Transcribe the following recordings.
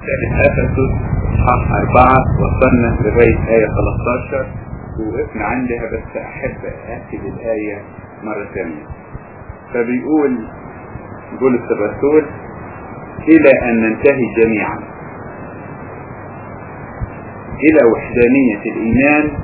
رسالة أفسس إصحاح أربعة وصلنا لغاية آية 13 ووقفنا عندها بس أحب أأكد الآية مرة ثانية فبيقول بولس الرسول إلى أن ننتهي جميعا إلى وحدانية الإيمان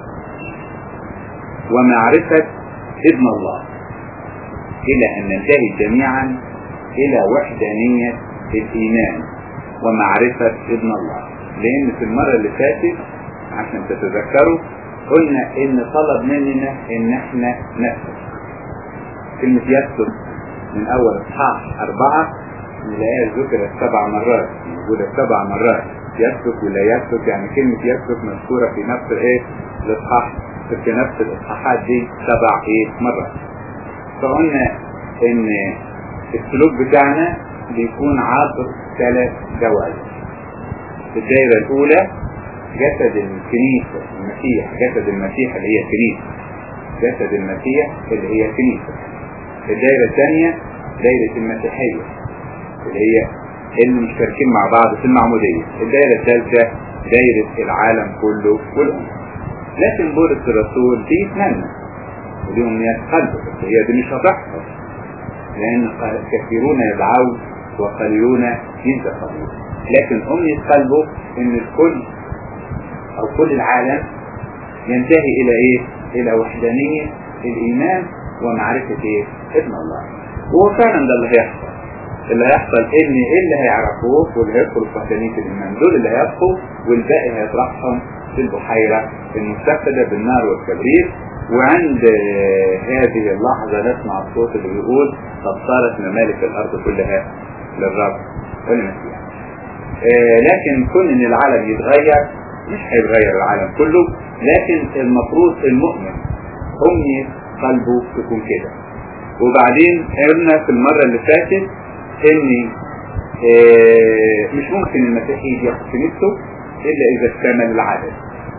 ومعرفة ابن الله إلى أن ننتهي جميعا إلى وحدانية الإيمان ومعرفة ابن الله لأن في المرة اللي فاتت عشان تتذكروا قلنا إن طلب مننا إن إحنا نفسد كلمة يسلك من أول إصحاح أربعة نلاقيها ذكرت سبع مرات موجودة سبع مرات يسلك ولا يسلك يعني كلمة يسلك مذكورة في نفس الإيه الإصحاح في نفس الإصحاحات دي سبع إيه مرات فقلنا إن السلوك بتاعنا بيكون عبر ثلاث دوائر الدائرة الأولى جسد الكنيسة المسيح جسد المسيح اللي هي كنيسة جسد المسيح اللي هي كنيسة الدائرة الثانية دائرة المسيحية اللي هي اللي مشتركين مع بعض في المعمودية الدائرة الثالثة دائرة العالم كله والأمم لكن بولس الرسول بيتمنى ودي أمنيات قلبه بس هي دي مش هتحصل لأن كثيرون يدعون وقليلون ينتقمون لكن أمنية قلبه إن الكل أو كل العالم ينتهي إلى إيه؟ إلى وحدانية الإيمان ومعرفة إيه؟ ابن الله وهو فعلا ده اللي هيحصل اللي هيحصل إن اللي هيعرفوه واللي هيدخلوا في وحدانية الإيمان دول اللي هيبقوا والباقي هيطرحهم في البحيرة المستفدة بالنار والكبريت وعند هذه اللحظة نسمع الصوت اللي بيقول قد صارت ممالك الأرض كلها للرب ولمسيح آه لكن كون ان العالم يتغير مش هيتغير العالم كله لكن المفروض المؤمن أمنية قلبه تكون كده وبعدين قلنا في المرة اللي فاتت ان آه مش ممكن المسيحي ياخد كنيسته الا اذا اكتمل العدد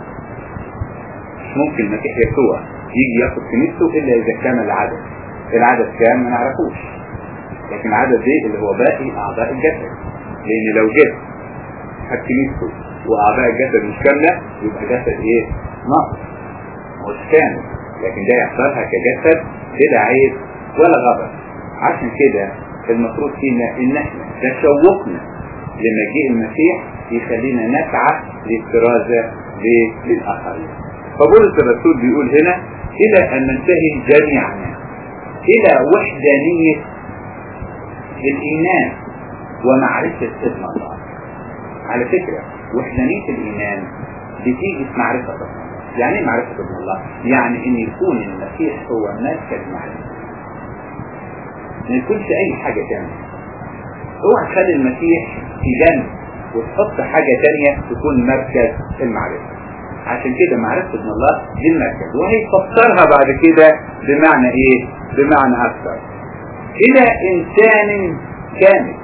مش ممكن المسيح يسوع يجي ياخد كنيسته الا اذا اكتمل العدد العدد كام ما نعرفوش لكن العدد دي اللي هو باقي اعضاء الجسد لان لو جسد خد كنيسته واعضاء الجسد مش كامله يبقى جسد ايه ناقص مش كامل لكن ده يحصلها كجسد كده عيب ولا غبر عشان كده المفروض فينا ان احنا تشوقنا لمجيء المسيح يخلينا نسعى للكرازة للآخرين فبولس الرسول بيقول هنا إلى أن ننتهي جميعا إلى وحدانية الإيمان ومعرفة ابن الله على فكرة وحدانية الإيمان بتيجي في معرفة ابن الله يعني ايه معرفة ابن الله؟ يعني ان يكون المسيح هو مركز معرفة ما يكونش اي حاجة تانية اوعى تخلي المسيح في جنب وتحط حاجة تانية تكون مركز المعرفة عشان كده معرفة ابن الله دي المركز وهيفسرها بعد كده بمعنى ايه بمعنى اكثر الى انسان كامل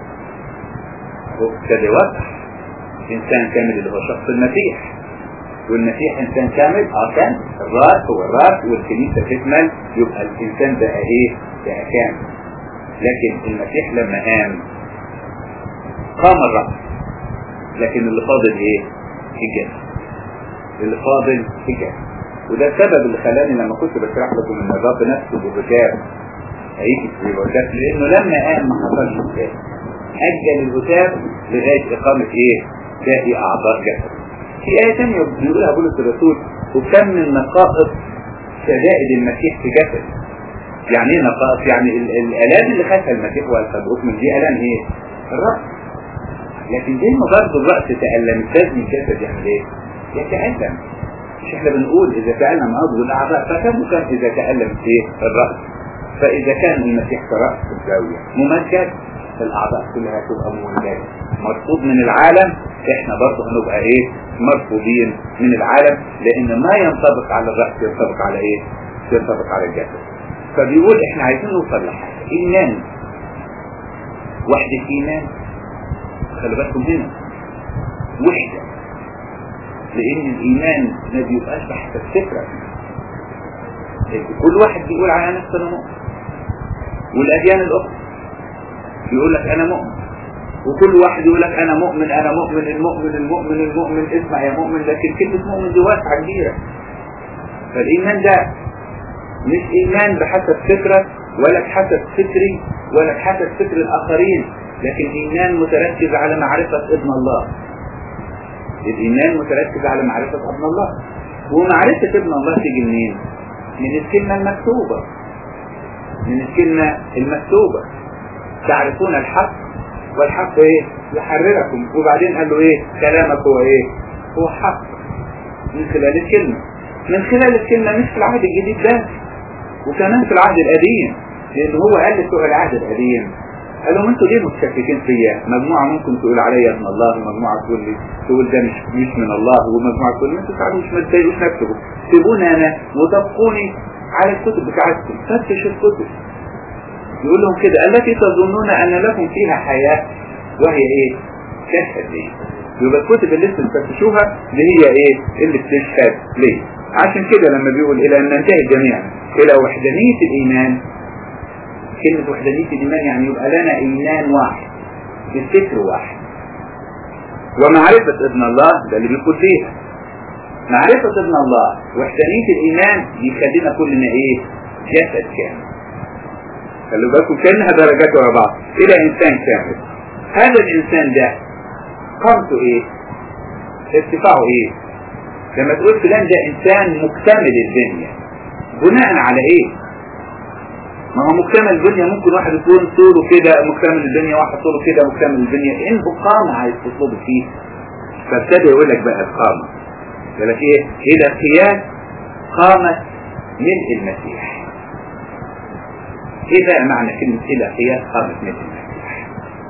هو ابتدى يوضح انسان كامل اللي هو شخص المسيح والمسيح انسان كامل اه كان الراس هو الراس والكنيسة تكمل يبقى الانسان بقى ايه بقى كامل لكن المسيح لما قام قام الرأس لكن اللي فاضل ايه الجسد اللي فاضل الجسد وده السبب اللي خلاني لما كنت بشرح لكم ان الرب نفسه بهتاف هيجي في الهتاف لانه لما قام ما حصلش هتاف اجل الهتاف لغايه اقامه ايه باقي اعضاء جسد في آية ثانية بيقولها بولس الرسول وكم من نقائص شدائد المسيح في جسد يعني ايه نقائص يعني الالام اللي خدها المسيح والسبقوك من دي الام ايه الرأس لكن زي ما برضه الرأس تألم لازم الجسد يعمل ايه يتألم مش احنا بنقول اذا تألم عضو الاعضاء فكم كان اذا تألم ايه الرأس فاذا كان المسيح كرأس الزاوية ممجد الاعضاء كلها تبقى ممجدة مرفوض من العالم احنا برضه هنبقى ايه مرفوضين من العالم لان ما ينطبق على الرأس ينطبق على ايه ينطبق على الجسد فبيقول احنا عايزين نوصل لحاجة ايمان وحدة ايمان خلي بالكم هنا وحدة لان الايمان ما بيبقاش تحت الفكرة كل واحد بيقول على نفسه انا مؤمن والاديان الاخرى يقول لك انا مؤمن وكل واحد يقول لك انا مؤمن انا مؤمن المؤمن المؤمن المؤمن اسمع يا مؤمن لكن كلمة مؤمن دي واسعة كبيرة فالايمان ده مش ايمان بحسب فكرك ولا بحسب فكري ولا بحسب فكر الاخرين لكن ايمان متركز على معرفة ابن الله الايمان متركز على معرفة ابن الله ومعرفة ابن الله تيجي منين من الكلمة المكتوبة من الكلمة المكتوبة تعرفون الحق والحق ايه يحرركم وبعدين قال له ايه كلامك هو ايه هو حق من خلال الكلمة من خلال الكلمة مش في العهد الجديد بس وكمان في العهد القديم لان هو قال لسوء العهد القديم قال لهم انتوا ليه متشككين فيا مجموعة ممكن تقول عليا ابن الله ومجموعة تقول لي تقول ده مش مش من الله ومجموعة تقول ما تفعلوش ما تضايقوش نفسكم سيبوني انا وتبقوني على الكتب بتاعتكم فتش الكتب يقول لهم كده التي تظنون ان لكم فيها حياة وهي ايه تشهد ليه يبقى الكتب اللي انتم تفتشوها اللي هي ايه اللي بتشهد ليه عشان كده لما بيقول الى ان ننتهي جميعا الى وحدانية الايمان كلمة وحدانية الإيمان يعني يبقى لنا إيمان واحد بالفكر واحد ومعرفة ابن الله ده اللي بيقول فيها معرفة ابن الله وحدانية الإيمان يخلينا كلنا إيه جسد كامل خلوا بالكم كأنها درجات ورا بعض إلى إنسان كامل هذا الإنسان ده قامته إيه ارتفاعه إيه لما تقول فلان ده إنسان مكتمل الدنيا بناء على إيه ما هو مكتمل الدنيا ممكن واحد يكون طوله كده مكتمل الدنيا واحد طوله كده مكتمل الدنيا انه قامة عايز تطلب فيه فابتدى يقول لك بقى القامة يقول لك ايه الى قياس قامة ملء المسيح ايه بقى معنى كلمة الى قياس قامة ملء المسيح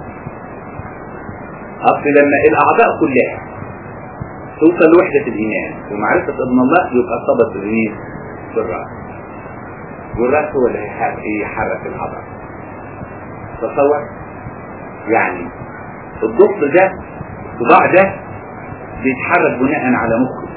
اصل لما الاعضاء كلها توصل لوحدة الايمان ومعرفة ابن الله يبقى ارتبط بالمين بالراس والراس هو اللي هيحرك العضلة تصور يعني الضفر ده الصباع ده بيتحرك بناء على مخه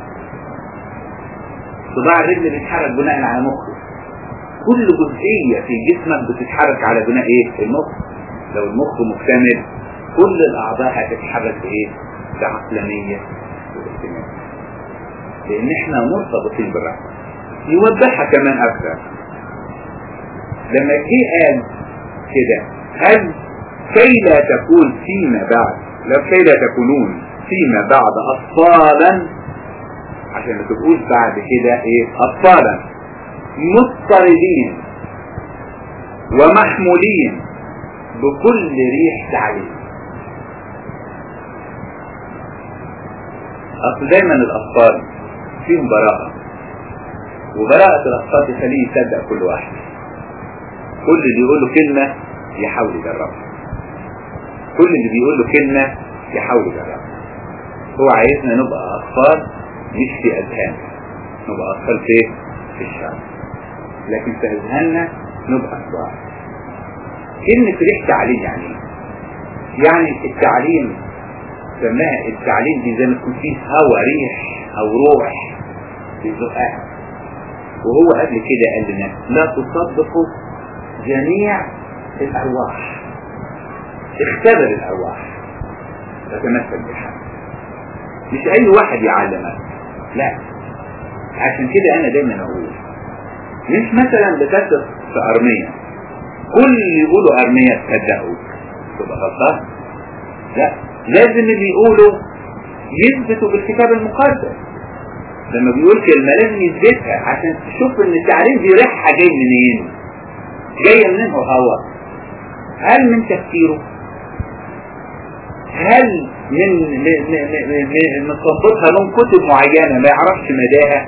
صباع الرجل بيتحرك بناء على مخه كل جزئية في جسمك بتتحرك على بناء ايه المخ لو المخ مكتمل كل الاعضاء هتتحرك بايه بعقلانية واهتمام لان احنا مرتبطين بالرأس يوضحها كمان اكثر لما جه قال كده قال كي لا تكون فيما بعد لو كي لا تكونون فيما بعد أطفالا عشان ما تقولش بعد كده ايه أطفالا مضطردين ومحمولين بكل ريح تعليم أصل دايما الأطفال فيهم براءة وبراءة الأطفال تخليه يصدق كل واحد كل اللي يقول له كلمة يحاول يجربها كل اللي بيقول له كلمة يحاول يجربها هو عايزنا نبقى أطفال مش في أذهان نبقى أطفال في في الشعب لكن في أذهاننا نبقى كبار كلمة ريح تعليم يعني يعني التعليم سماها التعليم دي زي ما تكون فيه هوا ريح أو روح بيزقها وهو قبل كده قال لنا لا تصدقوا جميع الأرواح اختبر الأرواح تتمثل بحال مش أي واحد يعلمك لا عشان كده أنا دايما أقول مش مثلا بتثق في أرمية كل اللي يقولوا أرمية تصدقوا تبقى غلطان لا لازم اللي يقولوا يثبتوا بالكتاب المقدس لما بيقول كلمة لازم يثبتها عشان تشوف ان التعليم دي ريحها جاي منين جاية منين هو هل من تفكيره هل من مصبتها من كتب معينة ما يعرفش مداها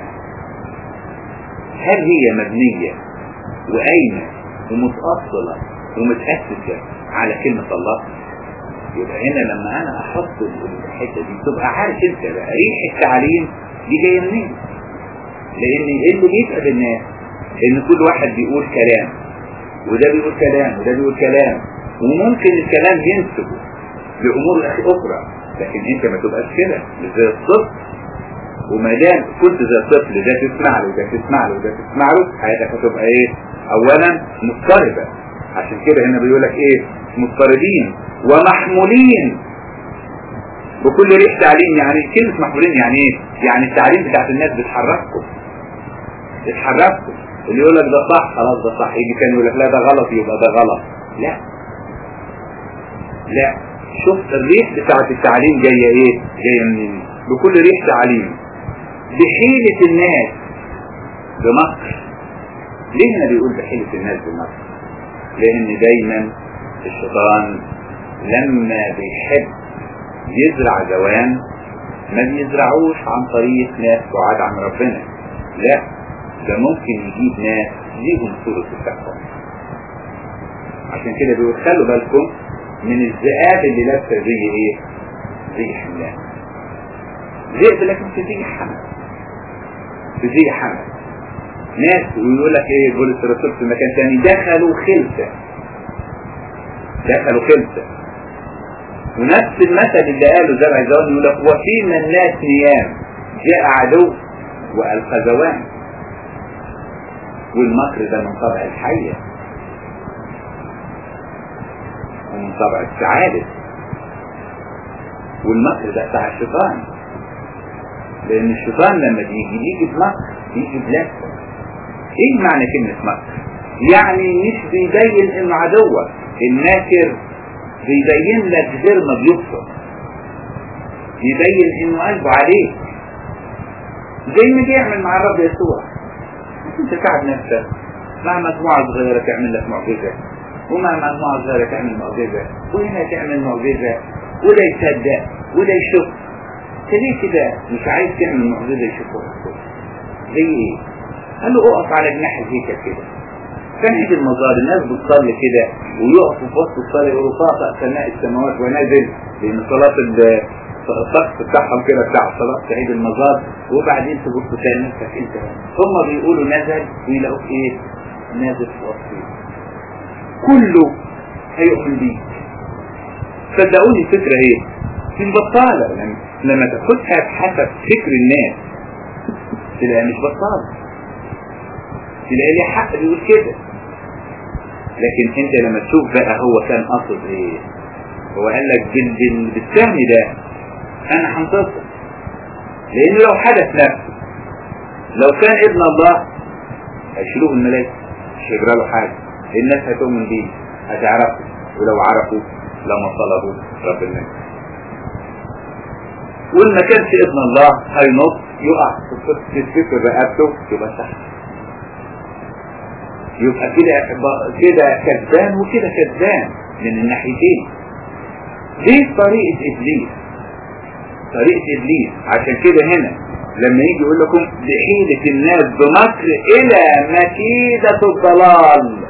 هل هي مبنية وقايمة ومتأصلة ومتأسسة على كلمة الله يبقى هنا لما انا احط الحتة دي تبقى عارف انت بقى ريح التعليم دي جاية منين لان اللي بيسأل الناس ان كل واحد بيقول كلام وده بيقول كلام وده بيقول كلام وممكن الكلام ينسبه لامور اخرى لكن انت ما تبقاش كده زي الطفل وما دام كنت زي الطفل ده تسمع له ده تسمع له ده تسمع له حياتك هتبقى ايه اولا مضطربه عشان كده هنا بيقول لك ايه مضطربين ومحمولين بكل ريح تعليم يعني كلمة محمولين يعني ايه يعني التعليم بتاعت الناس بتحرككم بتحرككم اللي يقول لك ده صح خلاص ده صح يجي كان يقول لك لا ده غلط يبقى ده غلط لا لا شوف الريح بتاعت التعليم جاية ايه جاية منين بكل ريح تعليم بحيلة الناس بمكر ليه هنا بيقول بحيلة الناس بمكر لان دايما الشيطان لما بيحب يزرع جوان ما بيزرعوش عن طريق ناس بعاد عن ربنا لا ده ممكن يجيب ناس ليهم صورة التقوى عشان كده بيقول خلوا بالكم من الذئاب اللي لابسه زي ايه زي حملان ذئب لكن في زي حمل في زي حمل ناس ويقول لك ايه بولس الرسول في مكان ثاني دخلوا خلسة دخلوا خلسة ونفس المثل اللي قاله زرع الزوان يقول لك وفيما الناس نيام جاء عدو وألقى زوان والمكر ده من طبع الحية ومن طبع السعادة والمكر ده بتاع الشيطان لأن الشيطان لما بيجي بيجي بمكر بيجي بلفة ايه معنى كلمة مكر؟ يعني مش بيبين انه عدوك الماكر بيبين لك غير ما بيبصر بيبين انه قلبه عليك زي ما بيعمل مع الرب يسوع انت تعب نفسك مع مجموعة صغيرة تعمل لك معجزة ومع مجموعة صغيرة تعمل معجزة وهنا تعمل معجزة وده يصدق وده يشوف انت ليه كده مش عايز تعمل معجزة يشوفوها زي ايه؟ قال له اقف على جناح الهيكل كده كان عيد المزار الناس بتصلي كده ويقفوا في وسط الصلاة يقولوا طاقة سماء السماوات ونازل لأن صلاة الطقس بتاعهم كده بتاع صلاة عيد المزار وبعدين تبص تلاقي نفسك انت ثم بيقولوا نزل ويلاقوك ايه نازل في وسطهم كله هيؤمن بيك صدقوني الفكرة ايه مش بطالة لما, لما تاخدها بحسب فكر الناس تلاقيها مش بطالة تلاقي لي حق بيقول كده لكن انت لما تشوف بقى هو كان قصد ايه هو قال لك بال- بالسهم ده انا هنتصر لان لو حدث نفسه لو كان ابن الله هيشيلوه الملائكه مش هيجرى له حاجه الناس هتؤمن بيه هتعرفه ولو عرفوا لما طلبوا رب الناس وإن ما كانش ابن الله هينط يقع في الفكر رقبته يبقى تحت يبقى كده كده كذبان وكده كذبان من الناحيتين دي طريقة إبليس طريقة إبليس عشان كده هنا لما يجي يقول لكم بحيلة الناس بمكر إلى مكيدة الضلال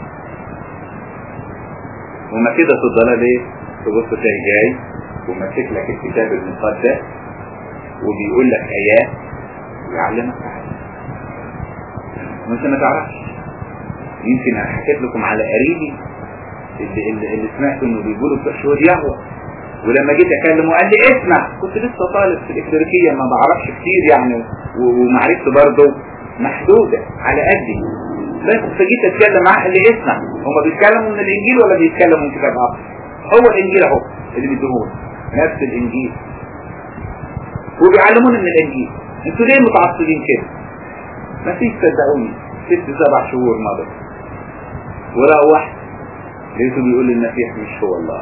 ومكيدة الضلال إيه؟ تبص تلاقي جاي وماسك لك الكتاب المقدس وبيقول لك آيات ويعلمك حاجة وانت ما تعرفش يمكن انا حكيت لكم على قريبي اللي, اللي, اللي سمعت انه بيقولوا في شهود يهوى ولما جيت اكلمه قال لي اسمع كنت لسه طالب في الالكتريكيه ما بعرفش كتير يعني و- ومعرفتي برضه محدوده على قدي بس فجيت اتكلم معاه قال لي اسمع هما بيتكلموا من الانجيل ولا بيتكلموا من كتاب اخر هو الانجيل اهو اللي بيديهون نفس الانجيل وبيعلمونا من الانجيل انتوا ليه متعصبين كده ما فيش صدقوني ست سبع شهور مضت وروحت لقيته بيقول المسيح مش هو الله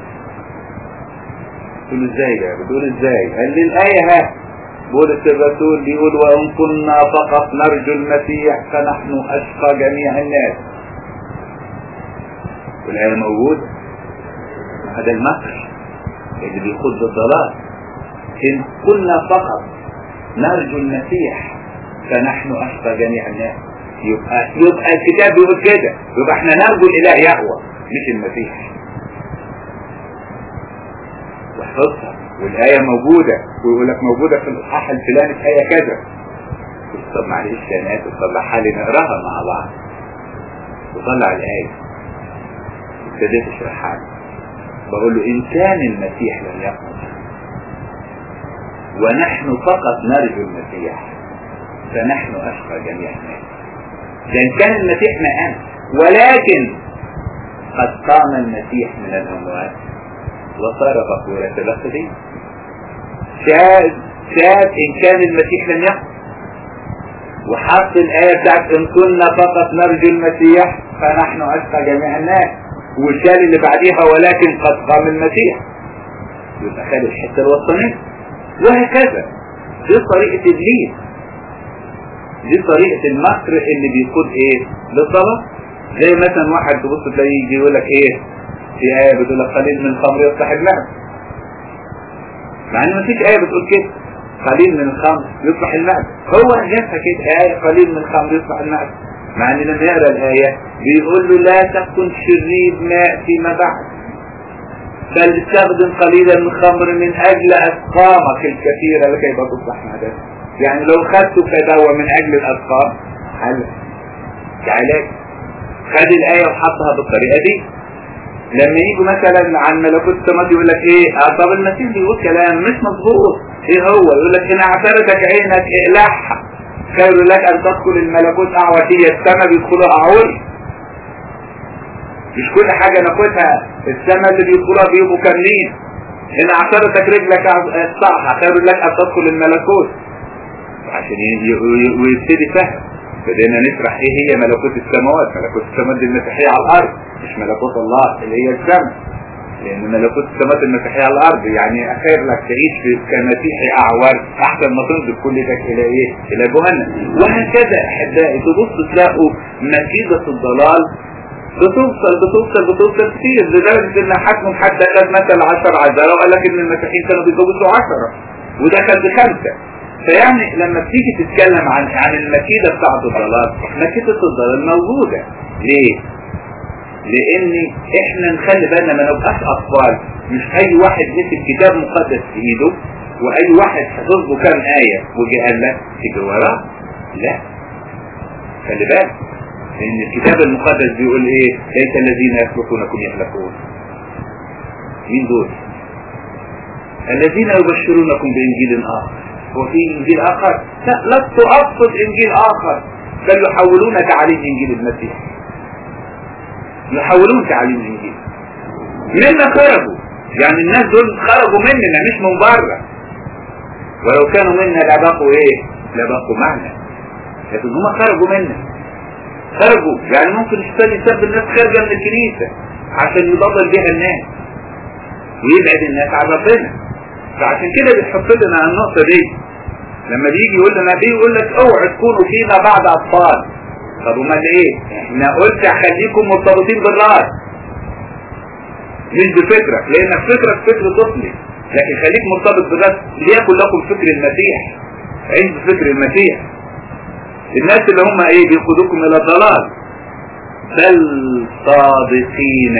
قلت له ازاي ده بتقول ازاي قال لي الايه ها بولس الرسول بيقول وان كنا فقط نرجو المسيح فنحن اشقى جميع الناس والايه موجوده هذا المكر اللي بيخد الضلال ان كنا فقط نرجو المسيح فنحن اشقى جميع الناس يبقى يبقى الكتاب بيقول كده يبقى احنا نرجو الاله يهوى مش المسيح واحفظها والايه موجوده ويقول لك موجوده في الاصحاح الفلاني في ايه كذا طب معلش يا ناس طلعها لي نقراها مع بعض وطلع الايه ابتديت اشرحها له بقول له ان كان المسيح لم يقم ونحن فقط نرجو المسيح فنحن اشقى جميع الناس لان كان المسيح ما قام ولكن قد قام المسيح من الاموات وصار بقورة الأخرين شاف شاف إن كان المسيح لم يقم وحط الآية بتاعت إن كنا فقط نرجو المسيح فنحن أشقى جميع الناس والشال اللي بعديها ولكن قد قام المسيح يبقى خد الحتة الوسطانية وهكذا دي طريقة إبليس دي طريقة المكر اللي بيقود إيه للصلاة زي مثلا واحد تبص تلاقيه يجي يقول لك إيه في آية بتقول لك قليل من الخمر يفتح المعدة مع إن مفيش آية بتقول كده قليل من الخمر يصلح المعدة هو جابها كده آية قليل من الخمر يصلح المعدة مع ان لما يقرا الآية بيقول له لا تكن شريب ماء فيما بعد بل استخدم قليلا من الخمر من اجل اسقامك الكثيرة لكي تصلح معدتك يعني لو خدته كدواء من اجل الاسقام حل كعلاج خد الآية وحطها بالطريقة دي لما يجوا مثلا عن ملكوت السماوات يقول لك ايه اه طب المسيح بيقول كلام مش مظبوط ايه هو يقول لك ان اعترتك عينك اقلعها خير لك ان تدخل الملكوت اعوتية السماء بيدخلها اعور مش كل حاجة ناخدها السماء اللي بيدخلها بيبقوا كاملين ان اعترتك رجلك اقطعها خير لك ان تدخل الملكوت عشان ويبتدي فهم بدينا نشرح ايه هي ملكوت السماوات ملكوت السماوات دي المسيحية على الارض مش ملكوت الله اللي هي السماء لان ملكوت السماوات المسيحية على الارض يعني خير لك تعيش كمسيحي اعور احسن ما تنزل كل ده الى ايه الى جهنم وهكذا احبائي تبص تلاقوا مكيدة الضلال بتوصل بتوصل بتوصل كتير لدرجة ان حكم حتى خد مثلا 10 عذراء وقال لك ان المسيحيين كانوا بيتجوزوا 10 ودخل بخمسة فيعني لما بتيجي تتكلم عن عن المكيدة بتاعت الضلال مكيدة الضلال موجودة ليه؟ لان احنا نخلي بالنا ما نبقاش اطفال مش اي واحد مسك كتاب مقدس في ايده واي واحد حفظ له كام آية وجي قال لك تيجي وراه لا خلي بالك لان الكتاب المقدس بيقول ايه ليس الذين يسلكونكم يهلكون مين دول الذين يبشرونكم بانجيل اخر وفي انجيل اخر لا لست اقصد انجيل اخر بل يحولون تعاليم انجيل المسيح يحولون تعاليم الانجيل منا خرجوا يعني الناس دول خرجوا مننا مش من بره ولو كانوا منا لبقوا ايه لبقوا معنا لكن هم خرجوا منا خرجوا يعني ممكن الشيطان يسبب الناس خارجه من الكنيسه عشان يضلل بيها الناس ويبعد الناس عن ربنا فعشان كده بتحط لنا النقطه دي لما بيجي يقول لنا بيه يقول لك اوعوا تكونوا فينا بعد اطفال طب امال ايه احنا قلت خليكم مرتبطين بالراس مش بفكرك لان فكرك فكر طفلي لكن خليك مرتبط بالراس ليكن لكم فكر المسيح عيش بفكر المسيح الناس اللي هم ايه بيقودوكم الى الضلال بل صادقين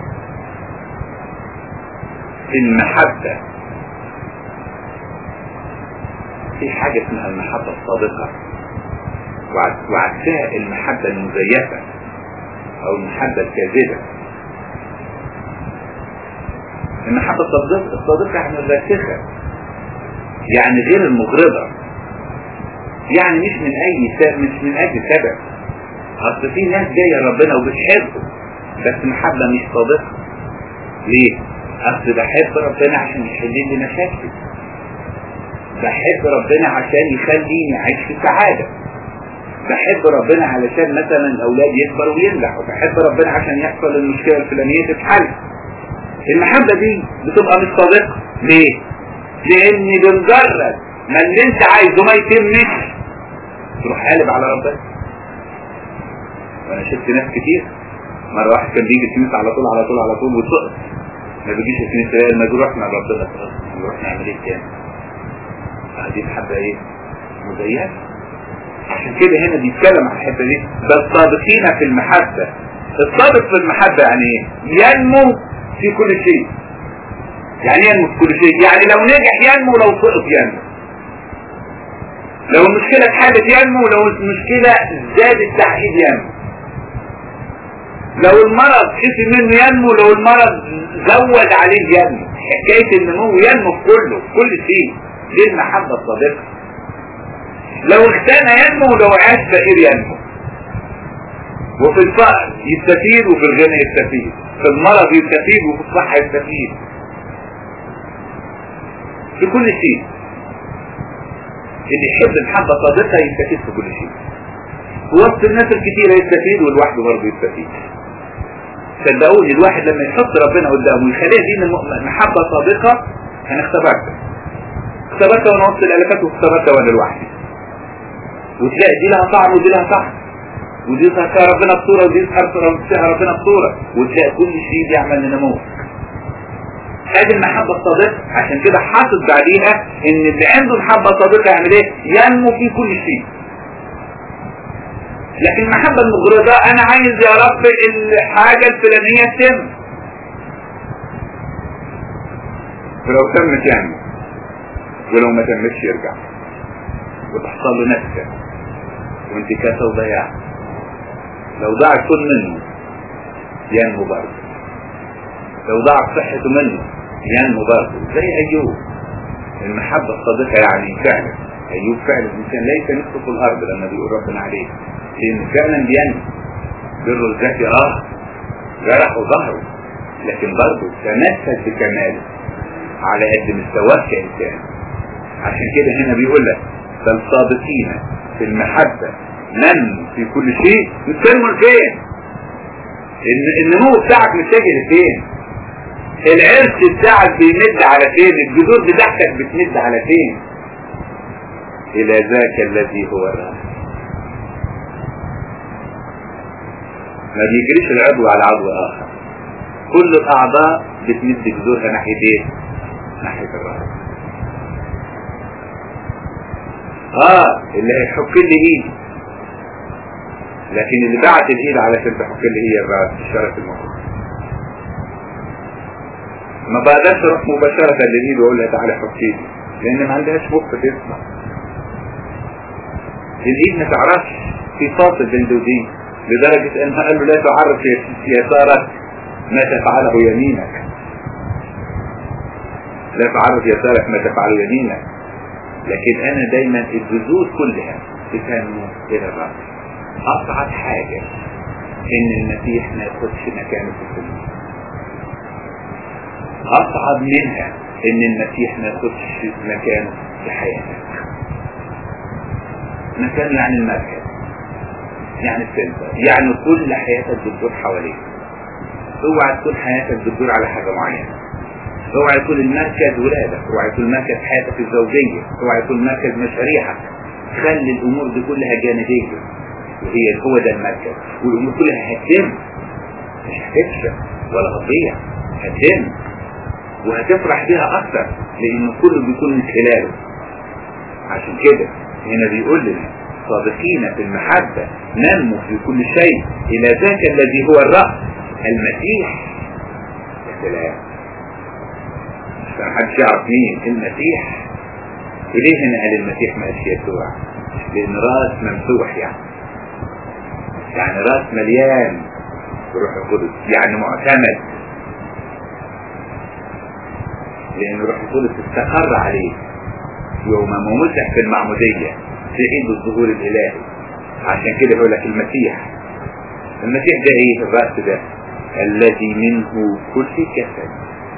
في المحبة في حاجة اسمها المحبة الصادقة وعكسها المحبة المزيفة او المحبة الكاذبة المحبة الصادقة يعني الراسخة يعني غير المغرضة يعني مش من اي سبب مش من اجل سبب اصل في ناس جاية ربنا وبتحبه بس محبة مش صادقة ليه اصل بحب ربنا عشان يحل لي مشاكلي بحب ربنا عشان يخليني اعيش في سعادة بحب ربنا علشان مثلا الاولاد يكبروا وينجحوا بحب ربنا عشان يحصل المشكلة الفلانية تتحل المحبة دي بتبقى مش صادقة ليه لان بمجرد ما اللي انت عايزه ما يتمش تروح قالب على ربنا وانا شفت ناس كتير مرة واحد كان بيجي الكنيسة على طول على طول على طول وسقط ما بيجيش الكنيسة يا ما نروح مع ربنا خلاص نروح نعمل ايه تاني دي محبة ايه مزيفة عشان كده هنا بيتكلم عن الحته دي بل صادقين في المحبة الصادق في المحبة يعني ايه ينمو في كل شيء يعني ينمو في كل شيء يعني لو نجح ينمو لو سقط ينمو لو المشكلة اتحلت ينمو لو المشكلة زاد التعقيد ينمو لو المرض خفي منه ينمو لو المرض زود عليه ينمو حكاية النمو ينمو في كله في كل شيء دي المحبة الصادقة لو اغتنى ينمو لو عاش فقير ينمو وفي الفقر يستفيد وفي الغنى يستفيد في المرض يستفيد وفي الصحة يستفيد في كل شيء اللي يحب محبة صادقة يستفيد في كل شيء في وسط الناس الكتيرة يستفيد والواحد برضه يستفيد صدقوني الواحد لما يحط ربنا قدامه ويخليه دين محبة صادقة انا اختبرت اختبرت وانا وسط الالافات واختبرت وانا لوحدي وتلاقي دي لها طعم ودي لها طعم ودي فيها ربنا بصورة ودي فيها ربنا بصورة وتلاقي كل شيء بيعمل لنمو هذه المحبة الصادقة عشان كده حاطط بعديها ان اللي عنده محبة صادقة يعمل ايه ينمو في كل شيء لكن المحبة المغرضة انا عايز يا رب الحاجة الفلانية تتم ولو تمت يعني ولو ما تمتش يرجع وتحصل له نكسة وانتكاسة وضياع لو ضاع كل منه ينمو برضه لو ضاعت صحته منه ينمو برضه زي ايوب المحبة الصادقة يعني فعلا ايوب فعلا الانسان ليس نفسه في الارض لما بيقول ربنا عليه لان فعلا بينمو بره الذاتي اه جرح وظهره لكن برضه تمثل بكماله على قد مستواه كإنسان عشان كده هنا بيقول لك فالصادقين في المحبة من في كل شيء بتنمو لفين النمو بتاعك متجه لفين العرس بتاعك بيمد على فين الجذور بتاعتك بتمد على فين الى ذاك الذي هو الرأس ما بيجريش العضو على عضو اخر كل الاعضاء بتمد جذورها ناحية ايه ناحية الرأس اه اللي هيحك لي ايدي لكن اللي بعت الايد علشان تحك لي هي الرأس الشرف الموجود ما بقدرش اروح مباشرة للايد واقول لها تعالى حك ايدي لان ما عندهاش مخ تسمع الايد ما تعرفش في فاصل بين دودين لدرجة انها قال له لا تعرف يسارك ما تفعله يمينك لا تعرف يسارك ما تفعله يمينك لكن انا دايما الجذور كلها بتنمو الى الرأس اصعب حاجة ان المسيح ما ياخدش مكانه في الكل اصعب منها ان المسيح ما ياخدش مكانه في حياتك مكانه يعني المركز يعني السنتر يعني كل حياتك بتدور حواليك اوعى تكون حياتك بتدور على حاجة معينة اوعى يكون المركز ولادك اوعى يكون مركز حياتك الزوجية اوعى يكون مركز مشاريعك خلي الامور دي كلها جانبية وهي هو ده المركز والامور كلها هتتم مش هتفشل ولا هتضيع هتتم وهتفرح بيها اكتر لان كله بيكون من خلاله عشان كده هنا بيقول لنا صادقين في المحبة ننمو في كل شيء الى ذاك الذي هو الرأس المسيح يا سلام عشان محدش يعرف مين المسيح وليه هنا قال المسيح ما قالش يسوع لان راس ممسوح يعني يعني راس مليان بروح القدس يعني معتمد لان روح القدس استقر عليه يوم ما مسح في المعمودية في عيد الظهور الالهي عشان كده يقول لك المسيح المسيح ده ايه الرأس ده الذي منه كل جسد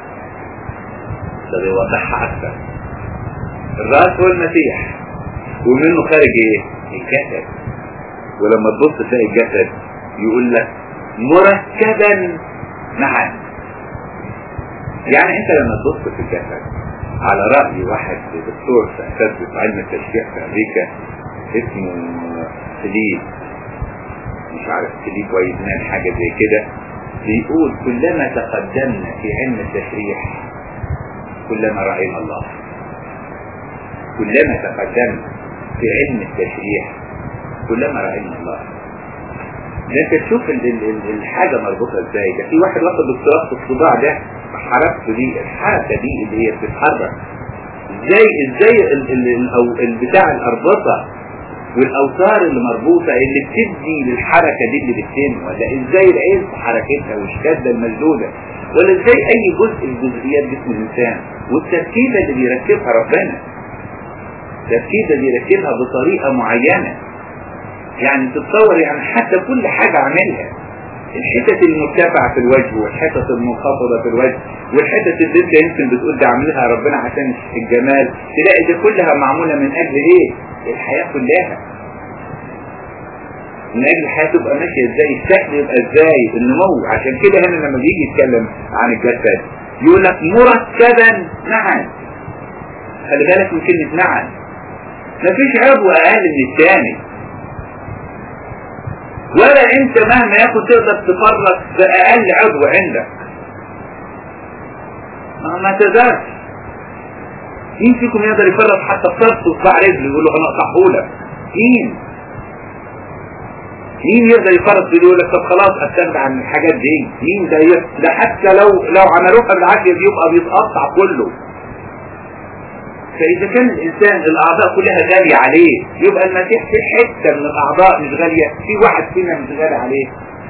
ده بيوضحها اكثر الرأس هو المسيح ومنه خارج ايه الجسد ولما تبص تلاقي الجسد يقول لك مركبا معا يعني انت لما تبص في الجسد على رأي واحد دكتور في اساس في علم التشريح في امريكا اسمه سليب مش عارف سليب ويزنان حاجة زي كده بيقول كلما تقدمنا في علم التشريح كلما رأينا الله كلما تقدمنا في علم التشريح كلما رأينا الله انت تشوف ال ال ال الحاجة مربوطة ازاي ده في واحد واخد دكتوراه في الصداع ده حركته دي الحركة دي اللي هي بتتحرك ازاي ازاي ال ال ال او البتاع الاربطة والاوتار اللي مربوطة اللي بتدي للحركة دي اللي بتتم ولا ازاي العين في حركتها والشدة المشدودة ولا ازاي اي جزء من جزئيات جسم الانسان والتركيبة اللي بيركبها ربنا التركيبة اللي بيركبها بطريقة معينة يعني تتصور يعني حتى كل حاجة عملها الحتت المرتفعة في الوجه والحتت المنخفضة في الوجه والحتت اللي انت يمكن بتقول ده عاملها ربنا عشان الجمال تلاقي دي كلها معمولة من اجل ايه الحياة كلها من اجل الحياة تبقى ماشية ازاي الشكل يبقى ازاي النمو عشان كده هنا لما بيجي يتكلم عن الجسد يقول لك مركبا معا خلي بالك من كلمة معا مفيش عضو اقل من الثاني ولا انت مهما يكن تقدر تفرق باقل عضو عندك ما تقدرش مين فيكم يقدر يفرق حتى بطرف وصباع رجله يقول له انا اقطعهولك مين مين يقدر يفرق يقول لك طب خلاص استغنى عن الحاجات دي مين ده ده حتى لو لو عملوها بالعافيه بيبقى بيتقطع كله فإذا كان الإنسان الأعضاء كلها غالية عليه يبقى المسيح في حتة من الأعضاء مش غالية في واحد فينا مش غالي عليه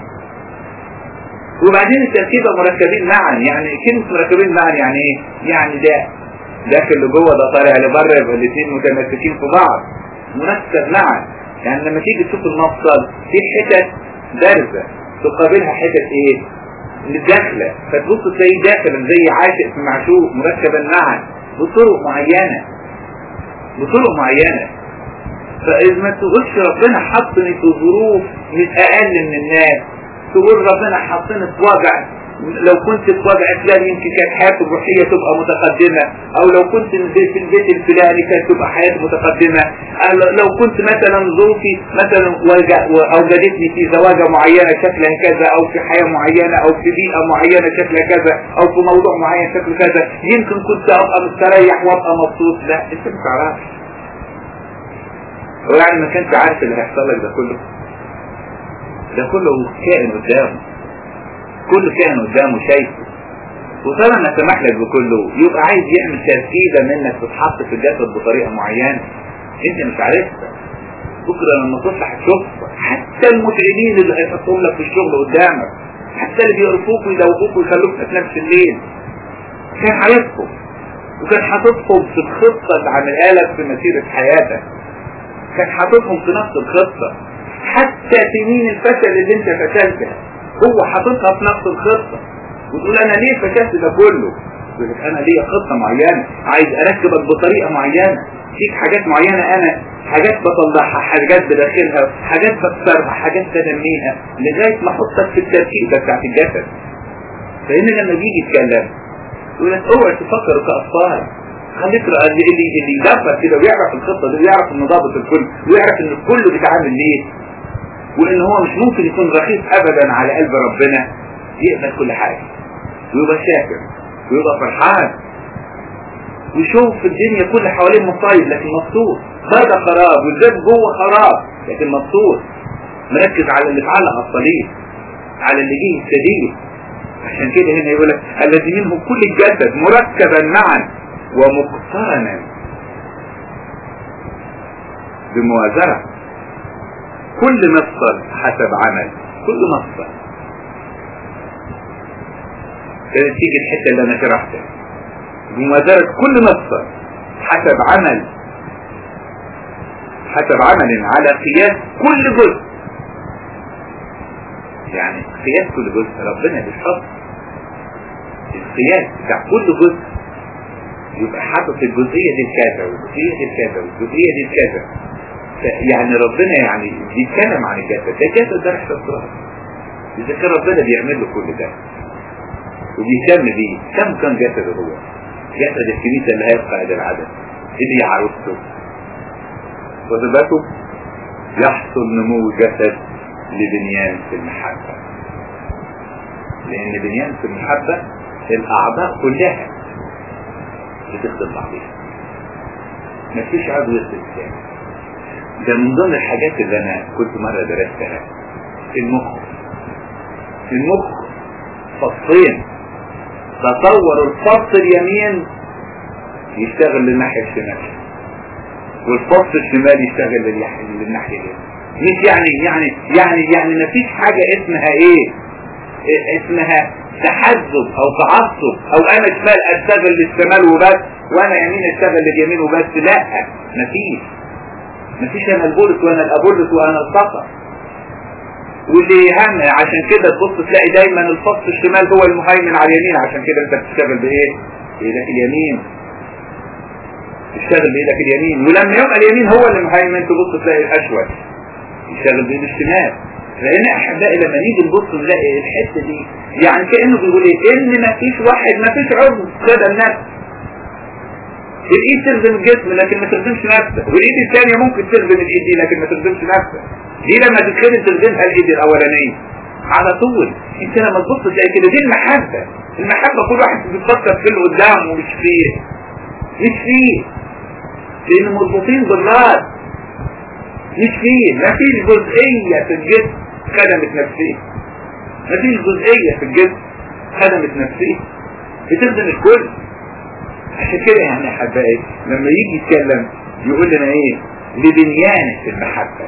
وبعدين التركيبة مركبين معا يعني كلمة مركبين معا يعني ايه؟ يعني ده داخل اللي جوه ده طالع لبره يبقى الاثنين متمسكين في بعض مركب معا يعني لما تيجي تشوف المفصل في حتت بارزة تقابلها حتت ايه؟ داخلة فتبص تلاقيه داخل زي عاشق في معشوق مركبا معا بطرق معينة بطرق معينة فإذا ما تقولش ربنا حطني في ظروف مش أقل من الناس تقول ربنا حطني في وجع لو كنت في وجع فلان يمكن كانت حياتي الروحية تبقى متقدمة أو لو كنت في البيت الفلاني كانت تبقى حياتي متقدمة أو لو كنت مثلا ظروفي مثلا أوجدتني في زواجة معينة شكلها كذا أو في حياة معينة أو في بيئة معينة شكلها كذا أو في موضوع معين شكله كذا يمكن كنت أبقى مستريح وأبقى مبسوط لا أنت ما تعرفش هو يعني ما كانش عارف اللي هيحصل لك ده كله ده كله كائن قدامه كل كائن قدامه شايفه وطالما ما سمح لك بكله يبقى عايز يعمل تركيبة منك تتحط في الجسد بطريقة معينة انت مش عارفها بكرة لما تصلح تشوفها حتى المتعبين اللي هيحطهم لك في الشغل قدامك حتى اللي بيقرفوك ويدوقوك ويخلوك تنام في الليل كان عارفهم وكان حاططهم في الخطة اللي عملها لك في مسيرة حياتك كان حاططهم في نفس الخطة حتى سنين الفشل اللي انت فشلتها هو حاططها في نفس الخطة وتقول انا ليه فشلت ده كله يقول لك انا ليا خطة معينة عايز اركبك بطريقة معينة فيك حاجات معينة انا حاجات بطلعها حاجات بداخلها حاجات بكسرها حاجات بنميها لغاية ما احطك في التركيبة بتاعت الجسد فإن لما بيجي يتكلم يقول لك اوعى تفكروا كأطفال خليك اللي اللي اللي يدبر كده ويعرف الخطة دي ويعرف ان ضابط الكل ويعرف ان الكل بيتعامل ليه وان هو مش ممكن يكون رخيص ابدا على قلب ربنا يقبل كل حاجة ويبقى شاكر ويبقى فرحان ويشوف في الدنيا كل حواليه مصايب لكن مبسوط بره خراب والباب جوه خراب لكن مبسوط مركز على اللي اتعلق على الصليب على اللي جه السبيل عشان كده هنا يقول لك الذي منهم كل الجسد مركبا معا ومقترنا بموازنة كل مفصل حسب عمل كل مفصل تيجي الحتة اللي انا شرحتها بموازنة كل مفصل حسب عمل حسب عمل على قياس كل جزء يعني قياس كل جزء ربنا بيحط القياس بتاع كل جزء يبقى حاطط الجزئية دي كذا والجزئية دي كذا والجزئية دي كذا يعني ربنا يعني بيتكلم عن الجسد ده الجسد ده رحلة صراحة إذا كان ربنا بيعمل له كل ده وبيهتم بيه كم كان جسده هو جسد الكنيسة اللي هيبقى قد العدد اللي هي عروسته وثباته يحصل نمو جسد لبنيان في المحبة لأن بنيان في المحبة الأعضاء كلها بتخدم بعضها مفيش عضو يخدم الثاني ده من ضمن الحاجات اللي أنا كنت مرة درستها في المخ في المخ فصين تصور الفص اليمين يشتغل للناحية الشمال والفص الشمال يشتغل للناحية اليمين مش يعني يعني يعني يعني ما فيش حاجة اسمها ايه اسمها تحزب او تعصب او انا شمال اشتغل للشمال وبس وانا يمين اشتغل لليمين وبس لا مفيش مفيش انا البولس وانا الابولس وانا الصفا واللي هم عشان كده تبص تلاقي دايما الفص الشمال هو المهيمن على اليمين عشان كده انت بتشتغل بايه؟ بايدك اليمين تشتغل بايدك اليمين ولما يبقى اليمين هو اللي مهيمن تبص تلاقي الاشول يشتغل بايد الشمال لان احبائي لما نيجي نبص نلاقي الحته دي يعني كانه بيقول ايه ان ما فيش واحد ما فيش عضو كده النفس الايد تخدم الجسم لكن ما تخدمش نفسك والايد الثانيه ممكن تخدم الايد دي لكن ما تخدمش نفسك دي لما تتخدم تخدمها الايد الاولانيه على طول انت لما تبص تلاقي كده دي المحبه المحبه كل واحد بيفكر في اللي قدامه ومش فيه مش فيه لان مربوطين بالراس مش فيه مفيش جزئيه في الجسم خدمت نفسيه مفيش جزئيه في الجسم خدمت نفسيه بتخدم الكل عشان كده يعني يا حبايبي لما يجي يتكلم يقول لنا ايه لبنيانة المحبة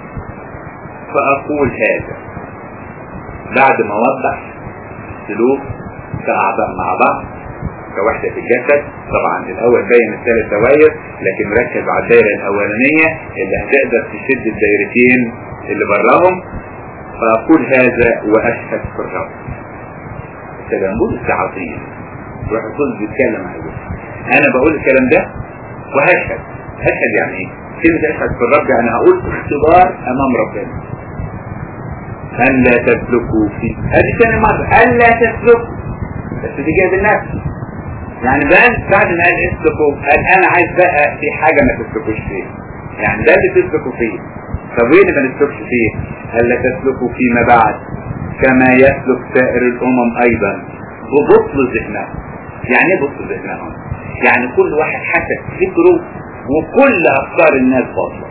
فأقول هذا بعد ما وضح سلوك كأعضاء مع بعض كوحدة في الجسد طبعا الأول بين الثلاث دوائر لكن مركز على الدائرة الأولانية اللي هتقدر تشد الدايرتين اللي براهم فأقول هذا وأشهد في الرب التجنبون التعاطيين روح القدس بيتكلم عن انا بقول الكلام ده وهشهد هشهد يعني ايه كلمة اشهد في الرب يعني هقول اختبار امام ربنا ان لا تسلكوا فيه هذه ثاني مرة ان لا تسلكوا بس دي جايه بالنفس يعني بقى بعد ما قال اسلكوا قال انا عايز بقى في حاجة ما تسلكوش فيه يعني ده اللي تسلكوا فيه طب وايه اللي ما نسلكش فيه قال لا تسلكوا فيما بعد كما يسلك سائر الامم ايضا ببطل ذهنهم يعني ايه بطل ذهنهم يعني كل واحد حسب فكره وكل افكار الناس باطله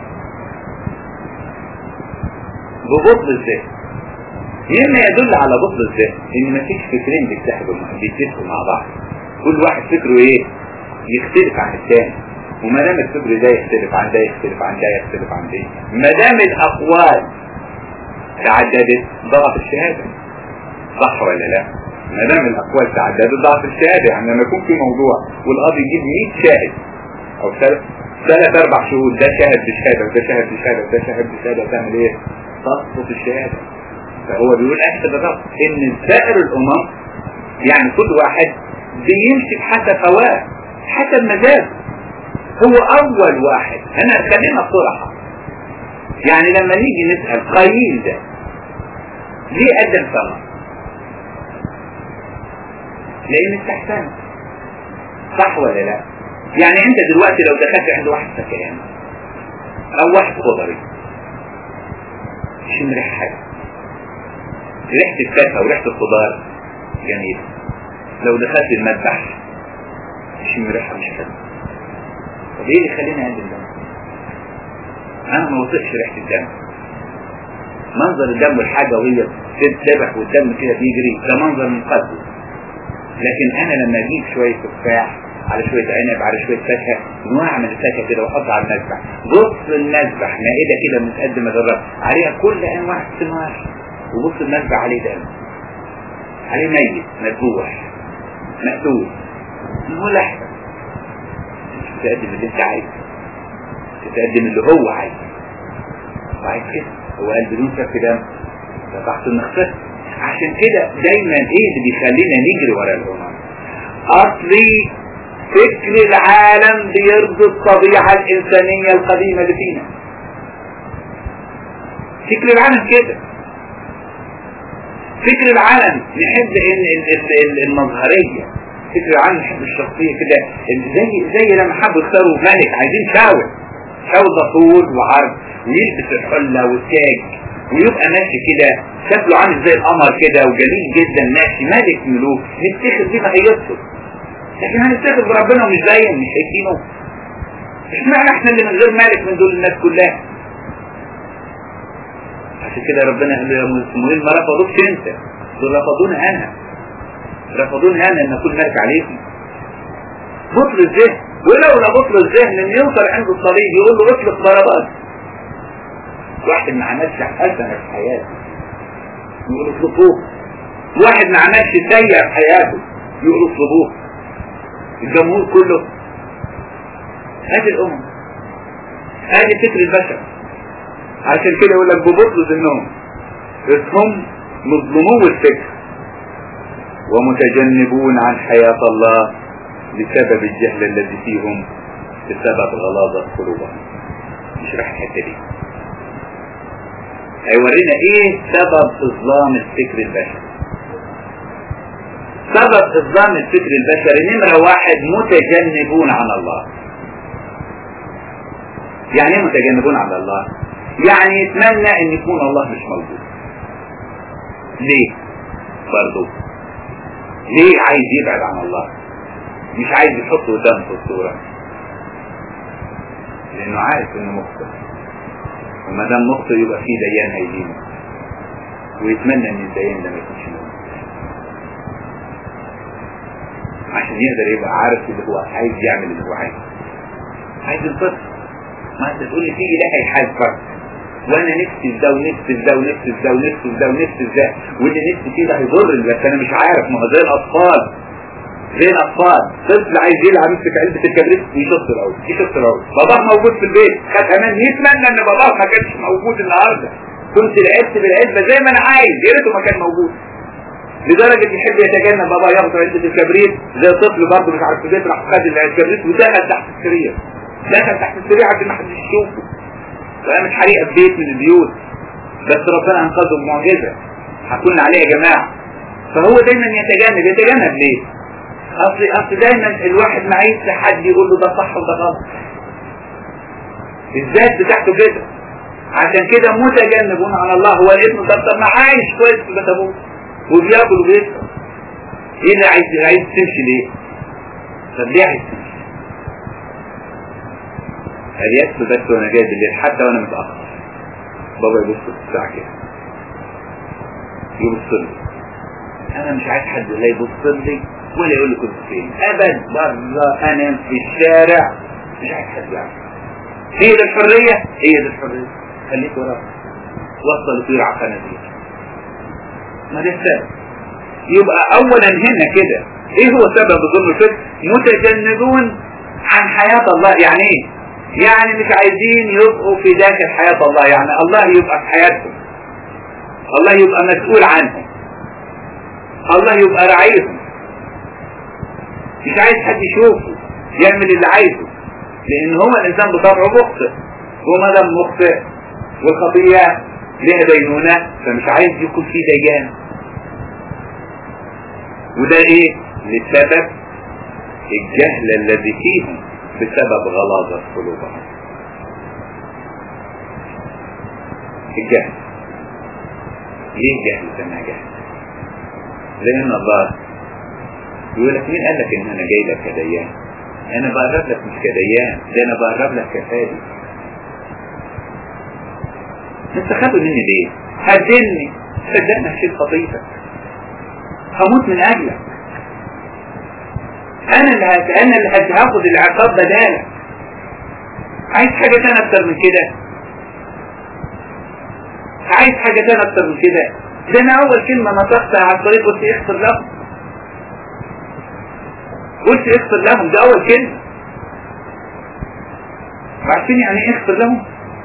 ببطل الذهن مما يدل على بطل الذهن ان مفيش فكرين بيتحدوا بيتفقوا مع بعض كل واحد فكره ايه يختلف عن الثاني وما دام الفكر ده يختلف عن ده يختلف عن ده يختلف عن ده ما دام الاقوال تعددت ضعف الشهاده صح ولا لا؟ ما دام الاقوال تعددت ضعف الشهاده يعني لما يكون في موضوع والقاضي يجيب 100 شاهد او ثلاث ثلاث اربع شهود ده شاهد بشهاده وده شاهد بشهاده وده شاهد بشهاده تعمل ايه؟ تسقط الشهاده فهو بيقول احسب الرب ان سائر الامم يعني كل واحد بيمشي بحسب هواه حسب مزاجه هو اول واحد انا خلينا صراحه يعني لما نيجي نسال قايين ده ليه قدم ثمر؟ لان استحسن صح ولا لا يعني انت دلوقتي لو دخلت عند واحد سكران او واحد خضري شم ريحه حاجه ريحه الفاكهه وريحه الخضار جميله لو دخلت المذبح شم ريحه مش حلوه طب ايه اللي يخليني اقدم ده انا ما وثقش ريحه الدم منظر الدم والحاجه وهي بتتذبح والدم كده بيجري ده منظر مقدس لكن انا لما اجيب شويه تفاح على شويه عنب على شويه فاكهه انواع من الفاكهه كده واحطها على المذبح بص المذبح مائده كده متقدمه للرب عليها كل انواع الثمار وبص المذبح عليه دم عليه ميت مذبوح مقتول هو لحظه تقدم اللي انت عايزه تقدم اللي هو عايزه وعايز كده هو قال بدون سفك دم ده تحت النخسة عشان كده دايما ايه اللي بيخلينا نجري ورا الامم اصلي فكر العالم بيرضي الطبيعة الانسانية القديمة اللي فينا فكر العالم كده فكر العالم نحب ان المظهرية فكر العالم نحب الشخصية كده زي زي لما حبوا يختاروا ملك عايزين شاول شاول ده طول وعرض ويلبس الحلة والتاج ويبقى ماشي كده شكله عامل زي القمر كده وجميل جدا ماشي ملك ملوك نفتخر بيه ما هيصل لكن هنفتخر بربنا ومش باين مش شايفينه اشمعنى احنا اللي من غير مالك من دول الناس كلها عشان كده ربنا قال له يا مسلمين ما رفضوكش انت دول رفضوني انا رفضوني انا ان اكون ملك عليهم بطل الذهن ولولا بطل الذهن ان يوصل عند الصليب يقول له اطلق ضربات واحد ما عملش حسنة في حياته يقول اطلبوه واحد ما عملش سيء في حياته يقول اطلبوه الجمهور كله هذه الأمم هذه فكر البشر عشان كده يقول لك ببطل ذهنهم إذ هم مظلمو الفكر ومتجنبون عن حياة الله بسبب الجهل الذي فيهم بسبب غلاظة قلوبهم نشرح الحتة دي هيورينا ايه سبب اظلام الفكر البشري سبب اظلام الفكر البشري نمرة واحد متجنبون عن الله يعني ايه متجنبون عن الله يعني يتمنى ان يكون الله مش موجود ليه برضو ليه عايز يبعد عن الله مش عايز يحطه قدامه في الصورة لانه عارف انه مخطئ وما دام مخطئ يبقى في ديان هيدينه ويتمنى ان الديان ده ما يكونش موجود عشان يقدر يبقى عارف اللي هو عايز يعمل اللي هو عايزه عايز الفطر ما انت تقول لي في اله هيحاسبك وانا نفسي في ده ونفسي في ده ونفسي في ده ونفسي في ده ونفسي في ده واللي نفسي فيه ده هيضرني بس انا مش عارف ما هو زي الاطفال زي الاطفال طفل عايز يلعب يمسك علبه الكبريت يشط الاول يشط الاول باباه موجود في البيت خد امان يتمنى ان باباه ما كانش موجود النهارده كنت لعبت بالعلبه زي ما انا عايز يا ريته ما كان موجود لدرجة يحب يتجنب بابا ياخد علبة الكبريت زي طفل برضه مش عارف في البيت راح خد الكبريت ودخل تحت السرير دخل تحت السرير عشان ما حدش يشوفه فقامت حريقة في بيت من البيوت بس ربنا انقذه بمعجزة هكون عليه يا جماعة فهو دايما يتجنب يتجنب ليه؟ اصل اصل دايما الواحد ما عايز حد يقول له ده صح وده غلط الذات بتاعته كده عشان كده متجنبون على الله هو الابن طب طب ما عايش كويس في بيت ابوه وبياكل وبيشرب ايه اللي عايز عايز تمشي ليه؟ طب ليه عايز تمشي؟ قال يكفي بس وانا جاي بالليل حتى وانا متاخر بابا يبص في الساعه كده يبص لي انا مش عايز حد لا يبص لي ولا يقول لي كنت فين ابد بره انا في الشارع مش عايز حد يعرف هي دي الحريه هي دي الحريه خليك وراك وصل يطير على خنازير ما ده السبب يبقى اولا هنا كده ايه هو سبب ظلم الفكر متجنبون عن حياة الله يعني ايه يعني مش عايزين يبقوا في داخل حياة الله يعني الله يبقى في حياتهم الله يبقى مسؤول عنهم الله يبقى رعيهم مش عايز حد يشوفه يعمل اللي عايزه لان هو الانسان بطبعه مخطئ وما دام مخطئ والخطيئة لها دينونة فمش عايز يكون في ديان وده ايه لسبب الجهل الذي فيهم بسبب غلاظة قلوبهم الجهل ليه جهل سمى جهل لان الله يقول لك مين قال لك ان انا جاي لك كديان انا بقرب لك مش كديان ده انا بقرب لك كفادي انت خدوا مني ليه هدلني صدقني هشيل خطيتك هموت من اجلك انا اللي هت... انا اللي هاخد العقاب بدالك عايز حاجة تانية اكتر من كده عايز حاجة تانية اكتر من كده ده انا اول كلمة نطقتها على الطريق قلت اغفر لهم قلت اغفر لهم ده اول كلمة عارفين يعني ايه اغفر لهم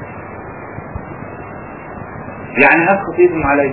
يعني هات خطيتهم علي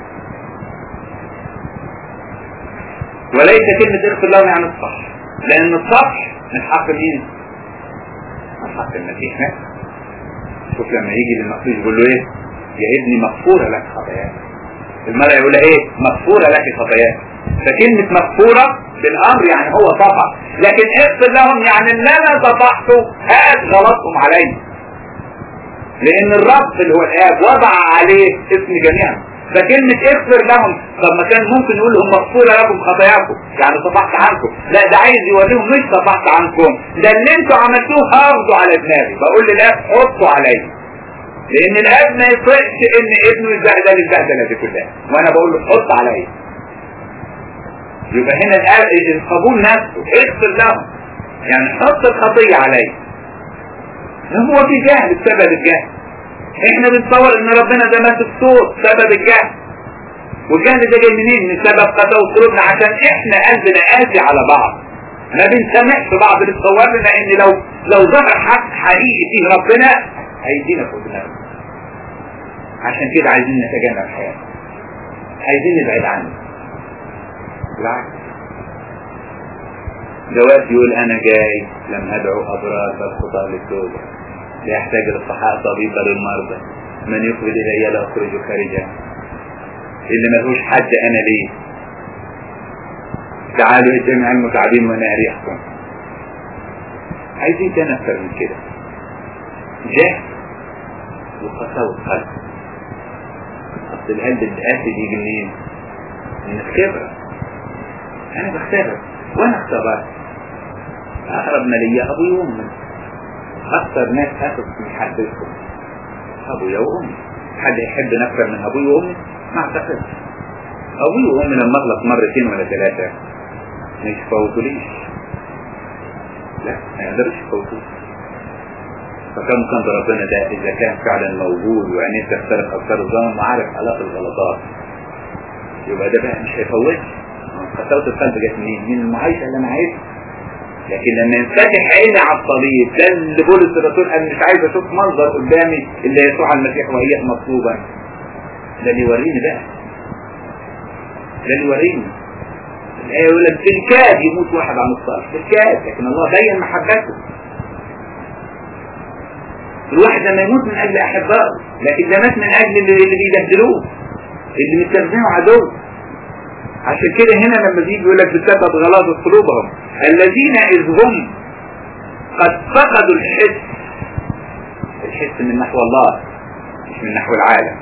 وليس كلمة اغفر لهم يعني الصح لان الصح من حق مين من حق المسيح نفسه شوف لما يجي للمقصود يقول له ايه يا ابني مغفورة لك خطاياك المرأة يقول له ايه مغفورة لك خطاياك فكلمة مغفورة بالامر يعني هو طبع لكن اغفر لهم يعني ان انا طبعته هات غلطهم علي لان الرب اللي هو الاب وضع عليه اسم جميعا فكلمة اغفر لهم طب ما كان ممكن يقول لهم مغفورة لكم خطاياكم يعني طبعت عنكم لا ده عايز يوريهم مش طبعت عنكم ده اللي انتوا عملتوه هاخده على دماغي بقول للاب حطوا عليا لان الاب ما يطيقش ان ابنه يتبهدل البهدله دي كلها وانا بقول له حط عليا يبقى هنا الاب القبول نفسه اغفر لهم يعني حط الخطيه عليا هو في جهل بسبب الجهل احنا بنتصور ان ربنا ده ماسك صوت سبب الجهل والجهل ده جاي منين من سبب قساوة قلوبنا عشان احنا قلبنا قاسي على بعض ما بنسامحش بعض بنتصور لنا ان لو لو ظهر حق حقيقي فيه ربنا هيدينا فوق دماغنا عشان كده عايزين نتجنب الحياة عايزين نبعد عنه بالعكس جواب يقول انا جاي لم ادعو ابرار بل خطاه للتوبه لا يحتاج الصحاء طبيبا للمرضى من يقبل الي لا اخرج خارجا اللي ملهوش حد انا ليه تعالوا يا جميع المتعبين وانا اريحكم عايزين تاني اكتر من كده جهل وقساوة قلب اصل القلب القاسي بيجي منين؟ من الخبرة انا بختبر وانا اختبرت اقرب ما ليا ابوي وامي اكثر ناس اخذ من حدثكم ابويا وامي حد يحب اكثر من ابوي وامي ما اعتقدش ابوي وامي لما اغلط مرتين ولا ثلاثة ما يفوتوليش لا ما يقدرش يفوتولي فكم كان ربنا ده اذا كان فعلا موجود وعينيه تختلف افكار الظلم وعارف علاقة الغلطات يبقى ده بقى مش هيفوتش قساوة القلب جت منين؟ من المعايشة اللي انا عايشها لكن لما ينفتح عيني على الصليب ده اللي بولس الرسول انا مش عايز اشوف منظر قدامي اللي يسوع المسيح وهي مطلوبا ده اللي يوريني بقى ده اللي يوريني الآية يقول لك بالكاد يموت واحد عن الصالح بالكاد لكن الله بين محبته الواحد لما يموت من اجل احبائه لكن ده مات من اجل اللي, اللي بيبهدلوه اللي مستخدمه عدو عشان كده هنا لما بيجي يقول لك بسبب غلاظة قلوبهم الذين اذ هم قد فقدوا الحس الحس من نحو الله مش من نحو العالم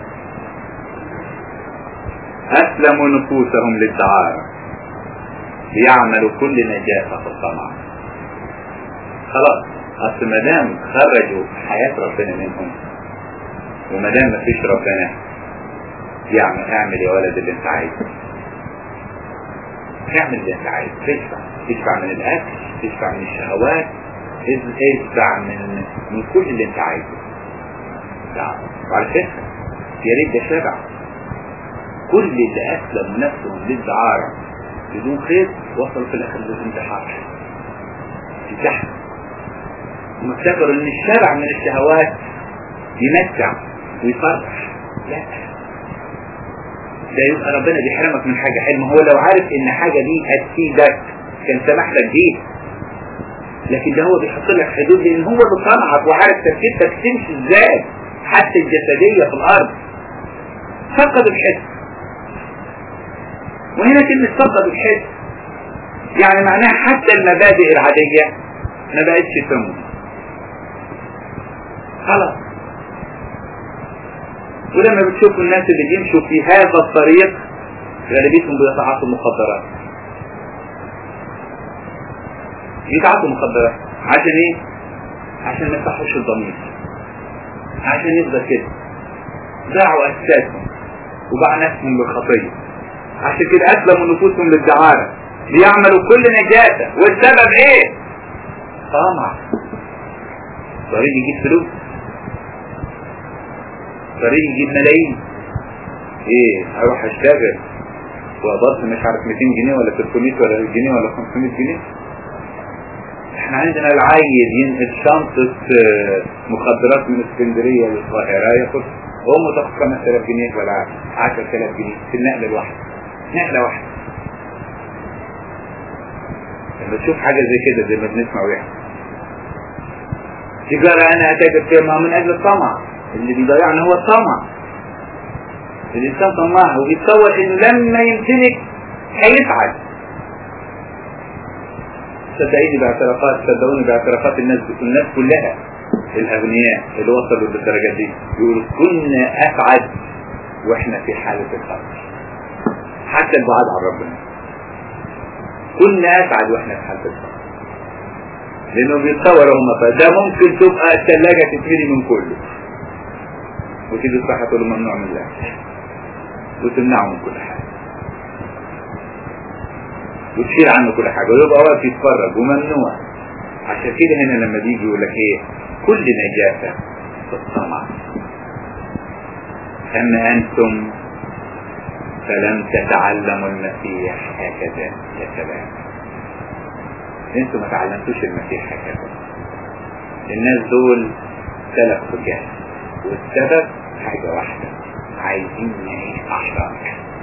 اسلموا نفوسهم للدعارة ليعملوا كل نجاسة في الطمع خلاص اصل ما دام خرجوا حياة ربنا منهم وما دام ما فيش ربنا يعمل اعمل يا ولد اللي انت عايزه اعمل اللي انت عايزه تدفع تدفع من الاكل تدفع من الشهوات تدفع من من كل اللي انت عايزه وعلى فكره يا ريت ده شبع كل اللي اسلموا نفسهم للدعارة بدون خير وصلوا في الاخر للانتحار انتحر هم افتكروا ان الشبع من الشهوات يمتع ويفرح لا ده يبقى ربنا بيحرمك من حاجة حلوة هو لو عارف ان حاجة دي هتفيدك كان سمح لك بيه لكن ده هو بيحط لك حدود لان هو اللي صنعك وعارف تفكيرتك تمشي ازاي حتى الجسدية في الارض فقد الحس وهنا كلمة فقد الحس يعني معناها حتى المبادئ العادية ما بقتش تموت خلاص ولما بتشوفوا الناس اللي بيمشوا في هذا الطريق غالبيتهم بيتعاطوا مخدرات يتعاطوا مخدرات عشان ايه عشان ما يفتحوش الضمير عشان يفضل كده باعوا اجسادهم وباع نفسهم بالخطيه عشان كده اسلموا نفوسهم للدعاره ليعملوا كل نجاسه والسبب ايه طمع طريق يجيب فلوس طريق يجيب ملايين ايه اروح اشتغل وقبضت مش عارف 200 جنيه ولا 300 ولا جنيه ولا 500 جنيه احنا عندنا العيل ينقل شنطة مخدرات من اسكندرية للقاهرة ياخد امه تاخد 5000 جنيه ولا 10000 جنيه في النقلة الواحدة نقلة واحدة لما تشوف حاجة زي كده زي ما بنسمع ويحصل تجارة انا اتاجر فيها من اجل الطمع اللي بيضيعنا هو الطمع الانسان طماع وبيتصور انه لما يمتلك هيسعد صدقيني باعترافات صدقوني باعترافات الناس الناس كلها الاغنياء اللي وصلوا للدرجه دي يقولوا كنا اسعد واحنا في حاله الفقر حتى البعاد عن ربنا كنا اسعد واحنا في حاله الفقر لانه بيتصوروا هم فده ممكن تبقى الثلاجه تتملي من كله وتيجي الصحة تقول ممنوع من الله وتمنعه من كل حاجة وتشيل عنه كل حاجة ويبقى واقف يتفرج وممنوع عشان كده هنا لما بيجي يقول لك ايه كل نجاسة في الطمع أما أنتم فلم تتعلموا المسيح هكذا يا سلام انتم ما تعلمتوش المسيح هكذا الناس دول سلكوا الجهل والسبب حاجة واحدة عايزين نعيش أحرار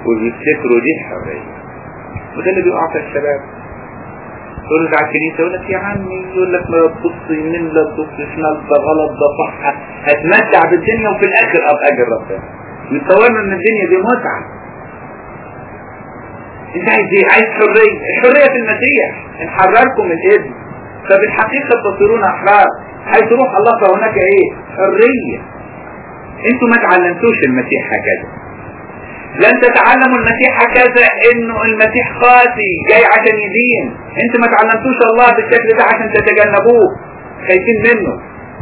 وبيفتكروا دي الحرية وده اللي بيقع في الشباب تقول له على الكنيسة يقول لك يا عمي يقول لك ما تبص يمين لا تبص شمال ده غلط ده صح هتمتع بالدنيا وفي الاخر ابقى اجر ربنا يتصورنا ان الدنيا دي متعة انت عايز ايه عايز حرية الحرية في المسيح ان حرركم الابن فبالحقيقة تصيرون احرار حيث روح الله فهناك ايه حرية انتوا ما تعلمتوش المسيح هكذا لن تتعلموا المسيح هكذا انه المسيح قاسي جاي عشان يدين انتوا ما تعلمتوش الله بالشكل ده عشان تتجنبوه خايفين منه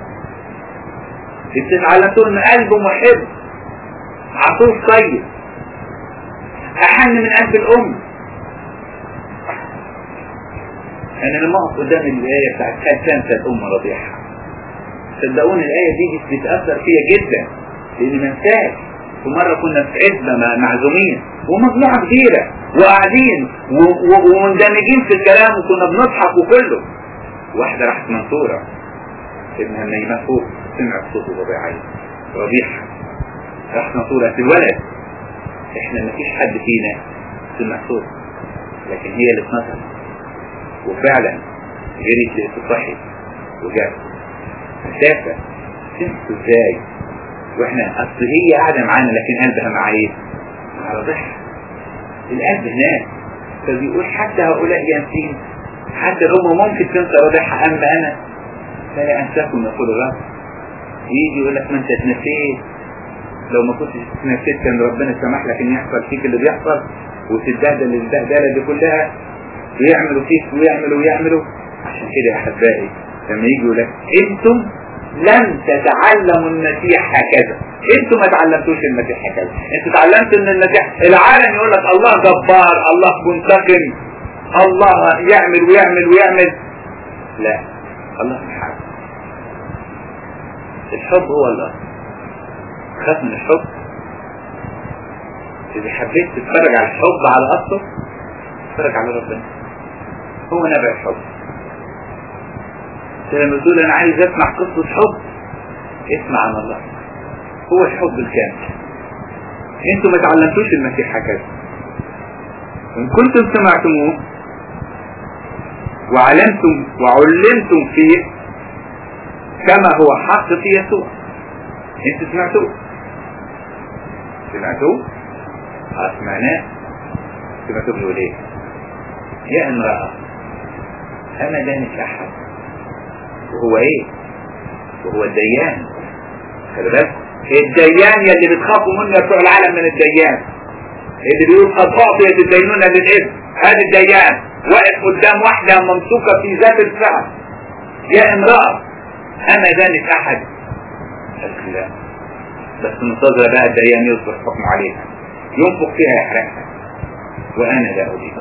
انتوا اتعلمتوه ان قلبه محب عطوف طيب احن من قلب الام انا لما اقف قدام الايه بتاعت هل تنسى الام رضيعها صدقوني الايه دي بتاثر فيا جدا لاني ما انساش ومرة كنا في عزبة معزومين ومجموعة كبيرة وقاعدين ومندمجين في الكلام وكنا بنضحك وكله واحدة راحت منصورة ابنها النايمة فوق سمعت صوت ربيع ربيعها راحت منصورة الولد احنا ما فيش حد فينا سمع صوت لكن هي اللي اتنصرت وفعلا جريت لقيت صحي وجات مسافة سمعت ازاي واحنا اصل هي قاعدة معانا لكن قلبها مع ايه مع رضيعها القلب هناك فبيقول حتى هؤلاء ينسين حتى هم ممكن تنسى رضيعها اما انا فلا انساكم يقول الرب يجي يقول لك ما انت اتنسيت لو ما كنتش اتنسيت كان ربنا سمح لك ان يحصل فيك اللي بيحصل وتتبهدل البهدله دي كلها ويعملوا فيك ويعملوا ويعملوا عشان كده يا احبائي لما يجي يقول لك انتم لم تتعلموا المسيح هكذا انتوا ما تعلمتوش المسيح هكذا انتوا تعلمتوا ان المسيح العالم يقول لك الله جبار الله منتقم الله يعمل ويعمل ويعمل لا الله سبحانه الحب هو الله خاف من الحب اذا حبيت تتفرج على الحب على اصله تتفرج على ربنا هو نبع الحب لما تقول انا عايز اسمع قصة حب اسمع عن الله هو الحب الكامل انتوا ما تعلمتوش المسيح هكذا ان كنتم سمعتموه وعلمتم وعلمتم فيه كما هو حق في يسوع انتوا سمعتوه سمعتوه سمعناه سمعتوه بيقول ايه يا امرأة انا دانك احد وهو ايه وهو الديان خلي بالك الديان يلي بتخافوا منه يا بتوع العالم من الديان اللي بيقول قد اعطيت الدينونة للابن هذا الديان واقف قدام واحدة ممسوكة في ذات الفعل يا امرأة اما ذلك احد لا بس منتظرة بقى الديان يصبح حكم عليها ينفق فيها يحرقها وانا لا اريد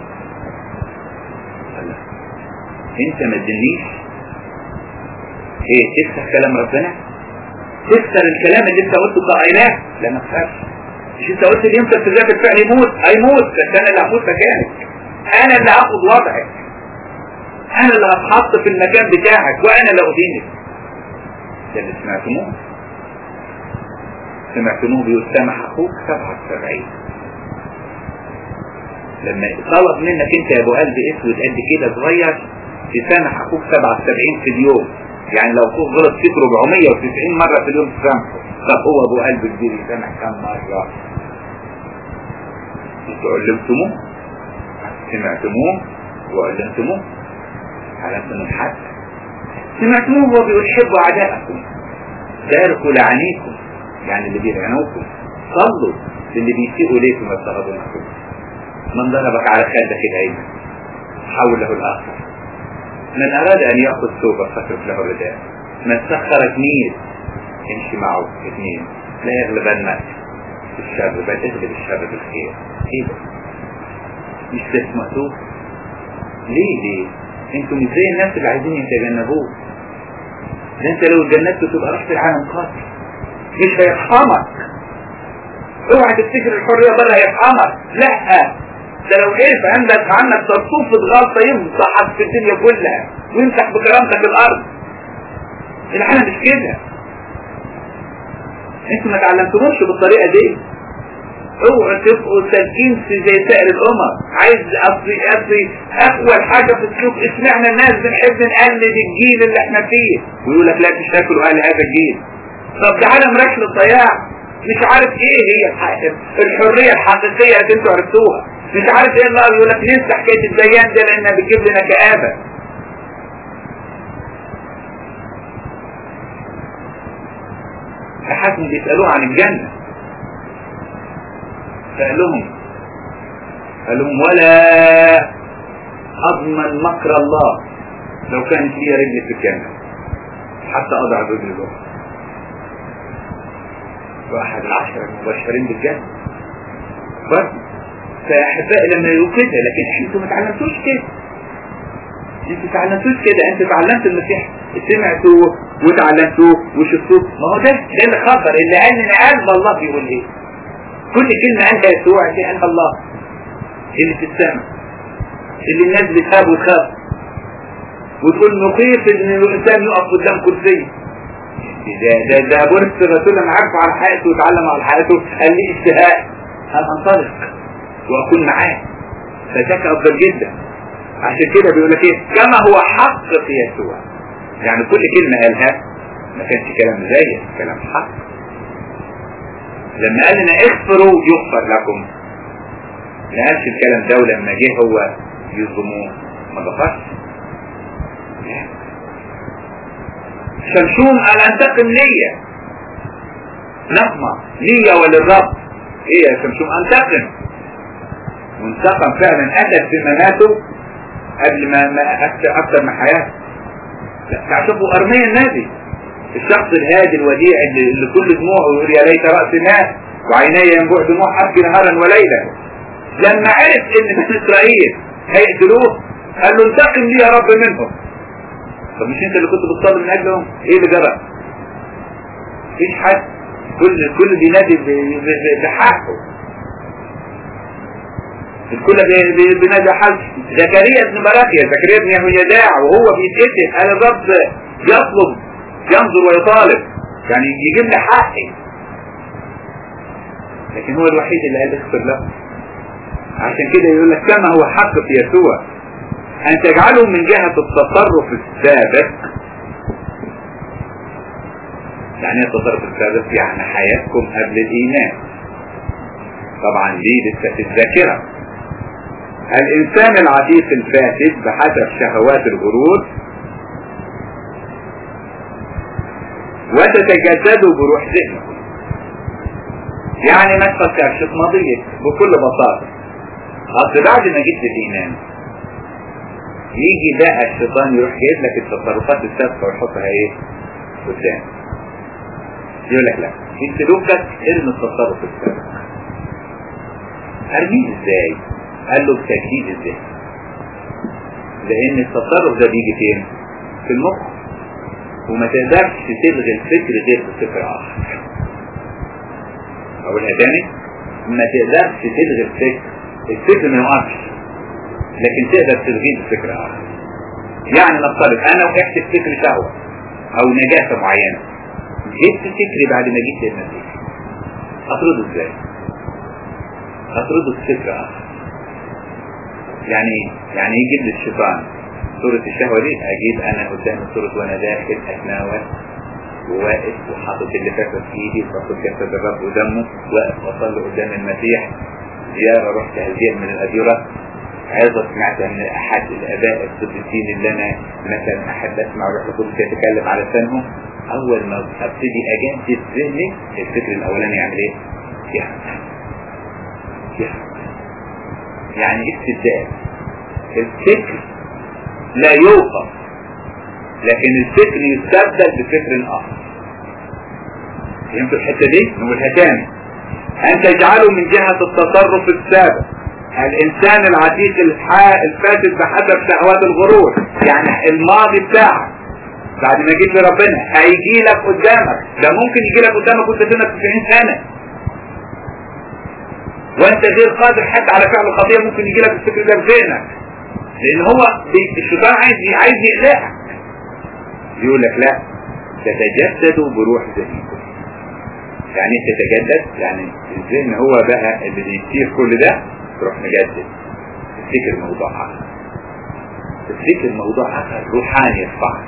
انت ما تدنيش ايه تكسر كلام ربنا تكسر الكلام اللي انت قلته كاله لا ما تخافش مش انت قلت اللي يمسك في ذات الفعل يموت هيموت بس انا اللي هموت مكانك انا اللي هاخد وضعك انا اللي هتحط في المكان بتاعك وانا اللي ادينك ده اللي سمعتموه سمعتموه بيقول سامح اخوك 77 لما طلب منك انت يا ابو قلب اسود قد كده صغير تسامح اخوك 77 في اليوم يعني لو اخوك غلط فيك 490 مرة في اليوم تسامحه طب هو ابو قلب كبير يسامح كم مرة انتوا علمتموه سمعتموه وعلمتموه علمتم الحق سمعتموه وهو بيقول حبوا اعدائكم باركوا لعنيكم يعني اللي بيلعنوكم صلوا للي بيسيئوا اليكم ويضطهدونكم من ضربك على خدك الايمن حوله الاخر من اراد ان ياخذ ثوبك فاترك له الرداء من سخرك ميل امشي معه اثنين لا يغلبنك الشر بل اغلب الشر بالخير ايه ده مش تسمعتوه ليه ليه انتوا مش زي الناس اللي عايزين يتجنبوه ده انت لو اتجنبت تبقى رحت العالم قاتل مش هيرحمك اوعى تفتكر الحرية بره هيرحمك لا ده لو عرف عندك عنك تصوفة غلطة يمسحك في الدنيا كلها ويمسح بكرامتك الارض العالم مش كده انتوا ما تعلمتموش بالطريقة دي اوعوا تبقوا سالكين في زي سائر الامم عايز اصلي اصلي اول حاجه في السلوك اسمعنا الناس بنحب نقلد الجيل اللي احنا فيه ويقول لك لا تشاكلوا اهل هذا الجيل طب تعالى نركز الضياع مش عارف ايه هي الحريه الحقيقيه اللي انتوا عرفتوها مش عارف ايه الله يقول لك ننسى حكايه الديان ده لانها بتجيب لنا كآبه حسن بيسألوه عن الجنة سألهم قال لهم ولا أضمن مكر الله لو كانت لي رجل في الجنة حتى أضع رجل الأخرى واحد العشرة المبشرين بالجنة برضه فأحبائي لما يقولوا كده لكن انتوا ما تعلمتوش كده انتوا تعلمتوش كده انتوا تعلمتوا المسيح سمعتوه وتعلمتوه وشفتوه ما هو ده ده اللي خبر اللي قال لنا قلب الله بيقول ايه كل كلمة قالها يسوع دي قلب الله اللي في السماء اللي الناس بتخاف وتخاف وتقول نخيف ان الانسان يقف قدام كرسي ده ده ده بولس الرسول لما عرف على حياته وتعلم على حياته قال لي اشتهاء ان انطلق واكون معاه فذاك افضل جدا عشان كده بيقول لك ايه كما هو حق في يسوع يعني كل كلمة قالها ما كانش كلام زي كلام حق لما قال لنا اغفروا يغفر لكم ما قالش الكلام ده ولما جه هو يظلموه ما غفرش شمشون قال انتقم ليا نقمة ليا وللرب ايه يا شمشون انتقم وانتقم فعلا قتل في مماته قبل ما ما اكثر من حياته تعشفوا ارميا النبي الشخص الهادي الوديع اللي, اللي كل دموعه يقول يا ليت راس مات وعيني ينبوع دموع ابكي نهارا وليلا لما عرف ان بني اسرائيل هيقتلوه قال له انتقم لي يا رب منهم طب مش انت اللي كنت بتصلي من اجلهم ايه اللي جرى مفيش حد كل الكل بينادي بحقه الكل بينادي حق زكريا ابن براكيا زكريا ابن يهويداع وهو بيتقتل قال الرب يطلب ينظر ويطالب يعني يجيب لي حقي لكن هو الوحيد اللي قال اغفر له عشان كده يقول لك كما هو حق في يسوع ان تجعلوا من جهة التصرف السابق يعني ايه التصرف السابق يعني حياتكم قبل الايمان طبعا دي لسه في الذاكرة الانسان العتيق الفاسد بحسب شهوات الغرور وتتجسدوا بروح ذهنكم يعني ما تفكرش في ماضيك بكل بساطة اصل بعد ما جيت الايمان يجي بقى الشيطان يروح جايب لك التصرفات السابقة ويحطها ايه قدام يقول لك لا في سلوكك ارمي التصرف السابق ارميه ازاي قال له بتجديد الذهن لان التصرف ده بيجي فين في المخ وما تقدرش تلغي الفكر غير بفكر اخر اقولها تاني ما تقدرش تلغي الفكر الفكر ما يقفش لكن تقدر تلغيه بفكر اخر يعني نفترض انا وقعت في فكر شهوة او نجاسة معينة جبت فكري بعد ما جيت للمسيح اطرده ازاي اطرده بفكر اخر يعني يعني يجيب لي الشيطان صورة الشهوة دي اجيب انا قدام الصورة وانا داخل اتناول وواقف وحاطط اللي فاكر في ايدي وحاطط جسد الرب ودمه واقف واصلي قدام المسيح زيارة رحت هزير من الأديرة عظة سمعت من أحد الآباء القديسين اللي أنا مثلا أحب أسمع روح القدس يتكلم على لسانهم أول ما أبتدي أجدد ذهني الفكر الأولاني يعمل إيه؟ يحرق يحرق يعني استبدال الفكر لا يوقف لكن الفكر يستبدل بفكر آخر فهمتوا الحتة دي؟ نقولها تاني أن تجعلوا من جهة التصرف السابق الإنسان العتيق الفاسد بحسب شهوات الغرور يعني الماضي بتاعك بعد ما جيت لربنا هيجي لك قدامك ده ممكن يجي لك قدامك وانت سنك 90 سنة وانت غير قادر حتى على فعل الخطيئة ممكن يجي لك الفكر ده في ذهنك لان هو الشيطان عايز عايز يقلقك يقول لك لا تتجسدوا بروح ذهنكم يعني ايه تتجدد يعني الذهن هو بقى اللي بيصير كل ده تروح مجدد تفتكر موضوع اخر تفتكر موضوع اخر روحاني يرفعك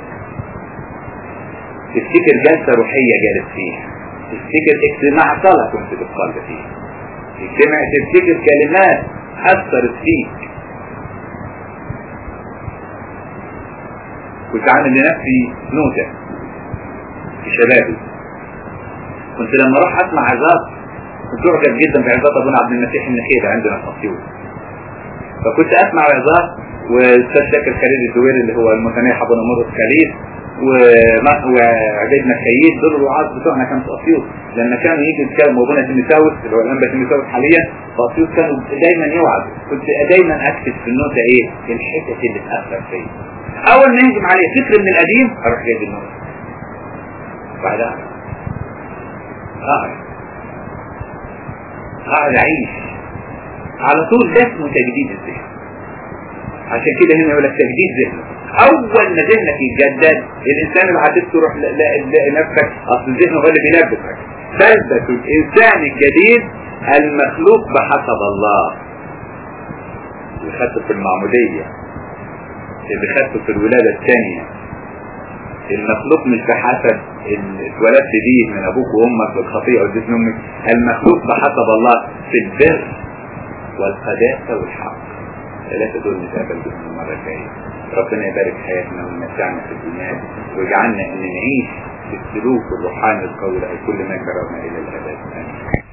تفتكر جلسة روحية جالس فيها تفتكر اجتماع صلاة كنت بتصلي فيه اجتماع تفتكر كلمات أثرت فيك كنت عامل لنفسي نوتة في شبابي كنت لما اروح اسمع عظات كنت اعجب جدا بعظات ابونا عبد المسيح النخيل عندنا في اسيوط فكنت اسمع عظات واستاذ شاكر خليل الزويري اللي هو المتناحى ابونا مرقس خليل وعبيد مكايد دول الوعاظ بتوعنا كانوا في اسيوط لما كانوا يجي يتكلموا ابونا تيمساوس اللي هو الانبا تيمساوس حاليا في اسيوط كانوا دايما يوعظ كنت دايما اكتب في النوتة ايه الحتت اللي تاثر فيا اول ما يهجم عليه فكر من القديم اروح جايب النوتة بعدها اقعد اقعد اعيش على طول ده اسمه تجديد الذهن عشان كده هنا يقول لك تجديد ذهن اول ما ذهنك يتجدد الانسان اللي عديت تروح تلاقي نفسك اصل الذهن هو اللي بيلبسك ثبت الانسان الجديد المخلوق بحسب الله اللي خدته في المعمودية اللي خدته في الولادة الثانية المخلوق مش بحسب اتولدت بيه من ابوك وامك بالخطيئة وجسم امك المخلوق بحسب الله في البر والقداسة والحق ثلاثة دول نتقابل بهم المرة الجاية ربنا يبارك حياتنا ويمتعنا في الإيمان ويجعلنا ان نعيش في السلوك الروحاني القوي كل ما جربنا الى الابد امين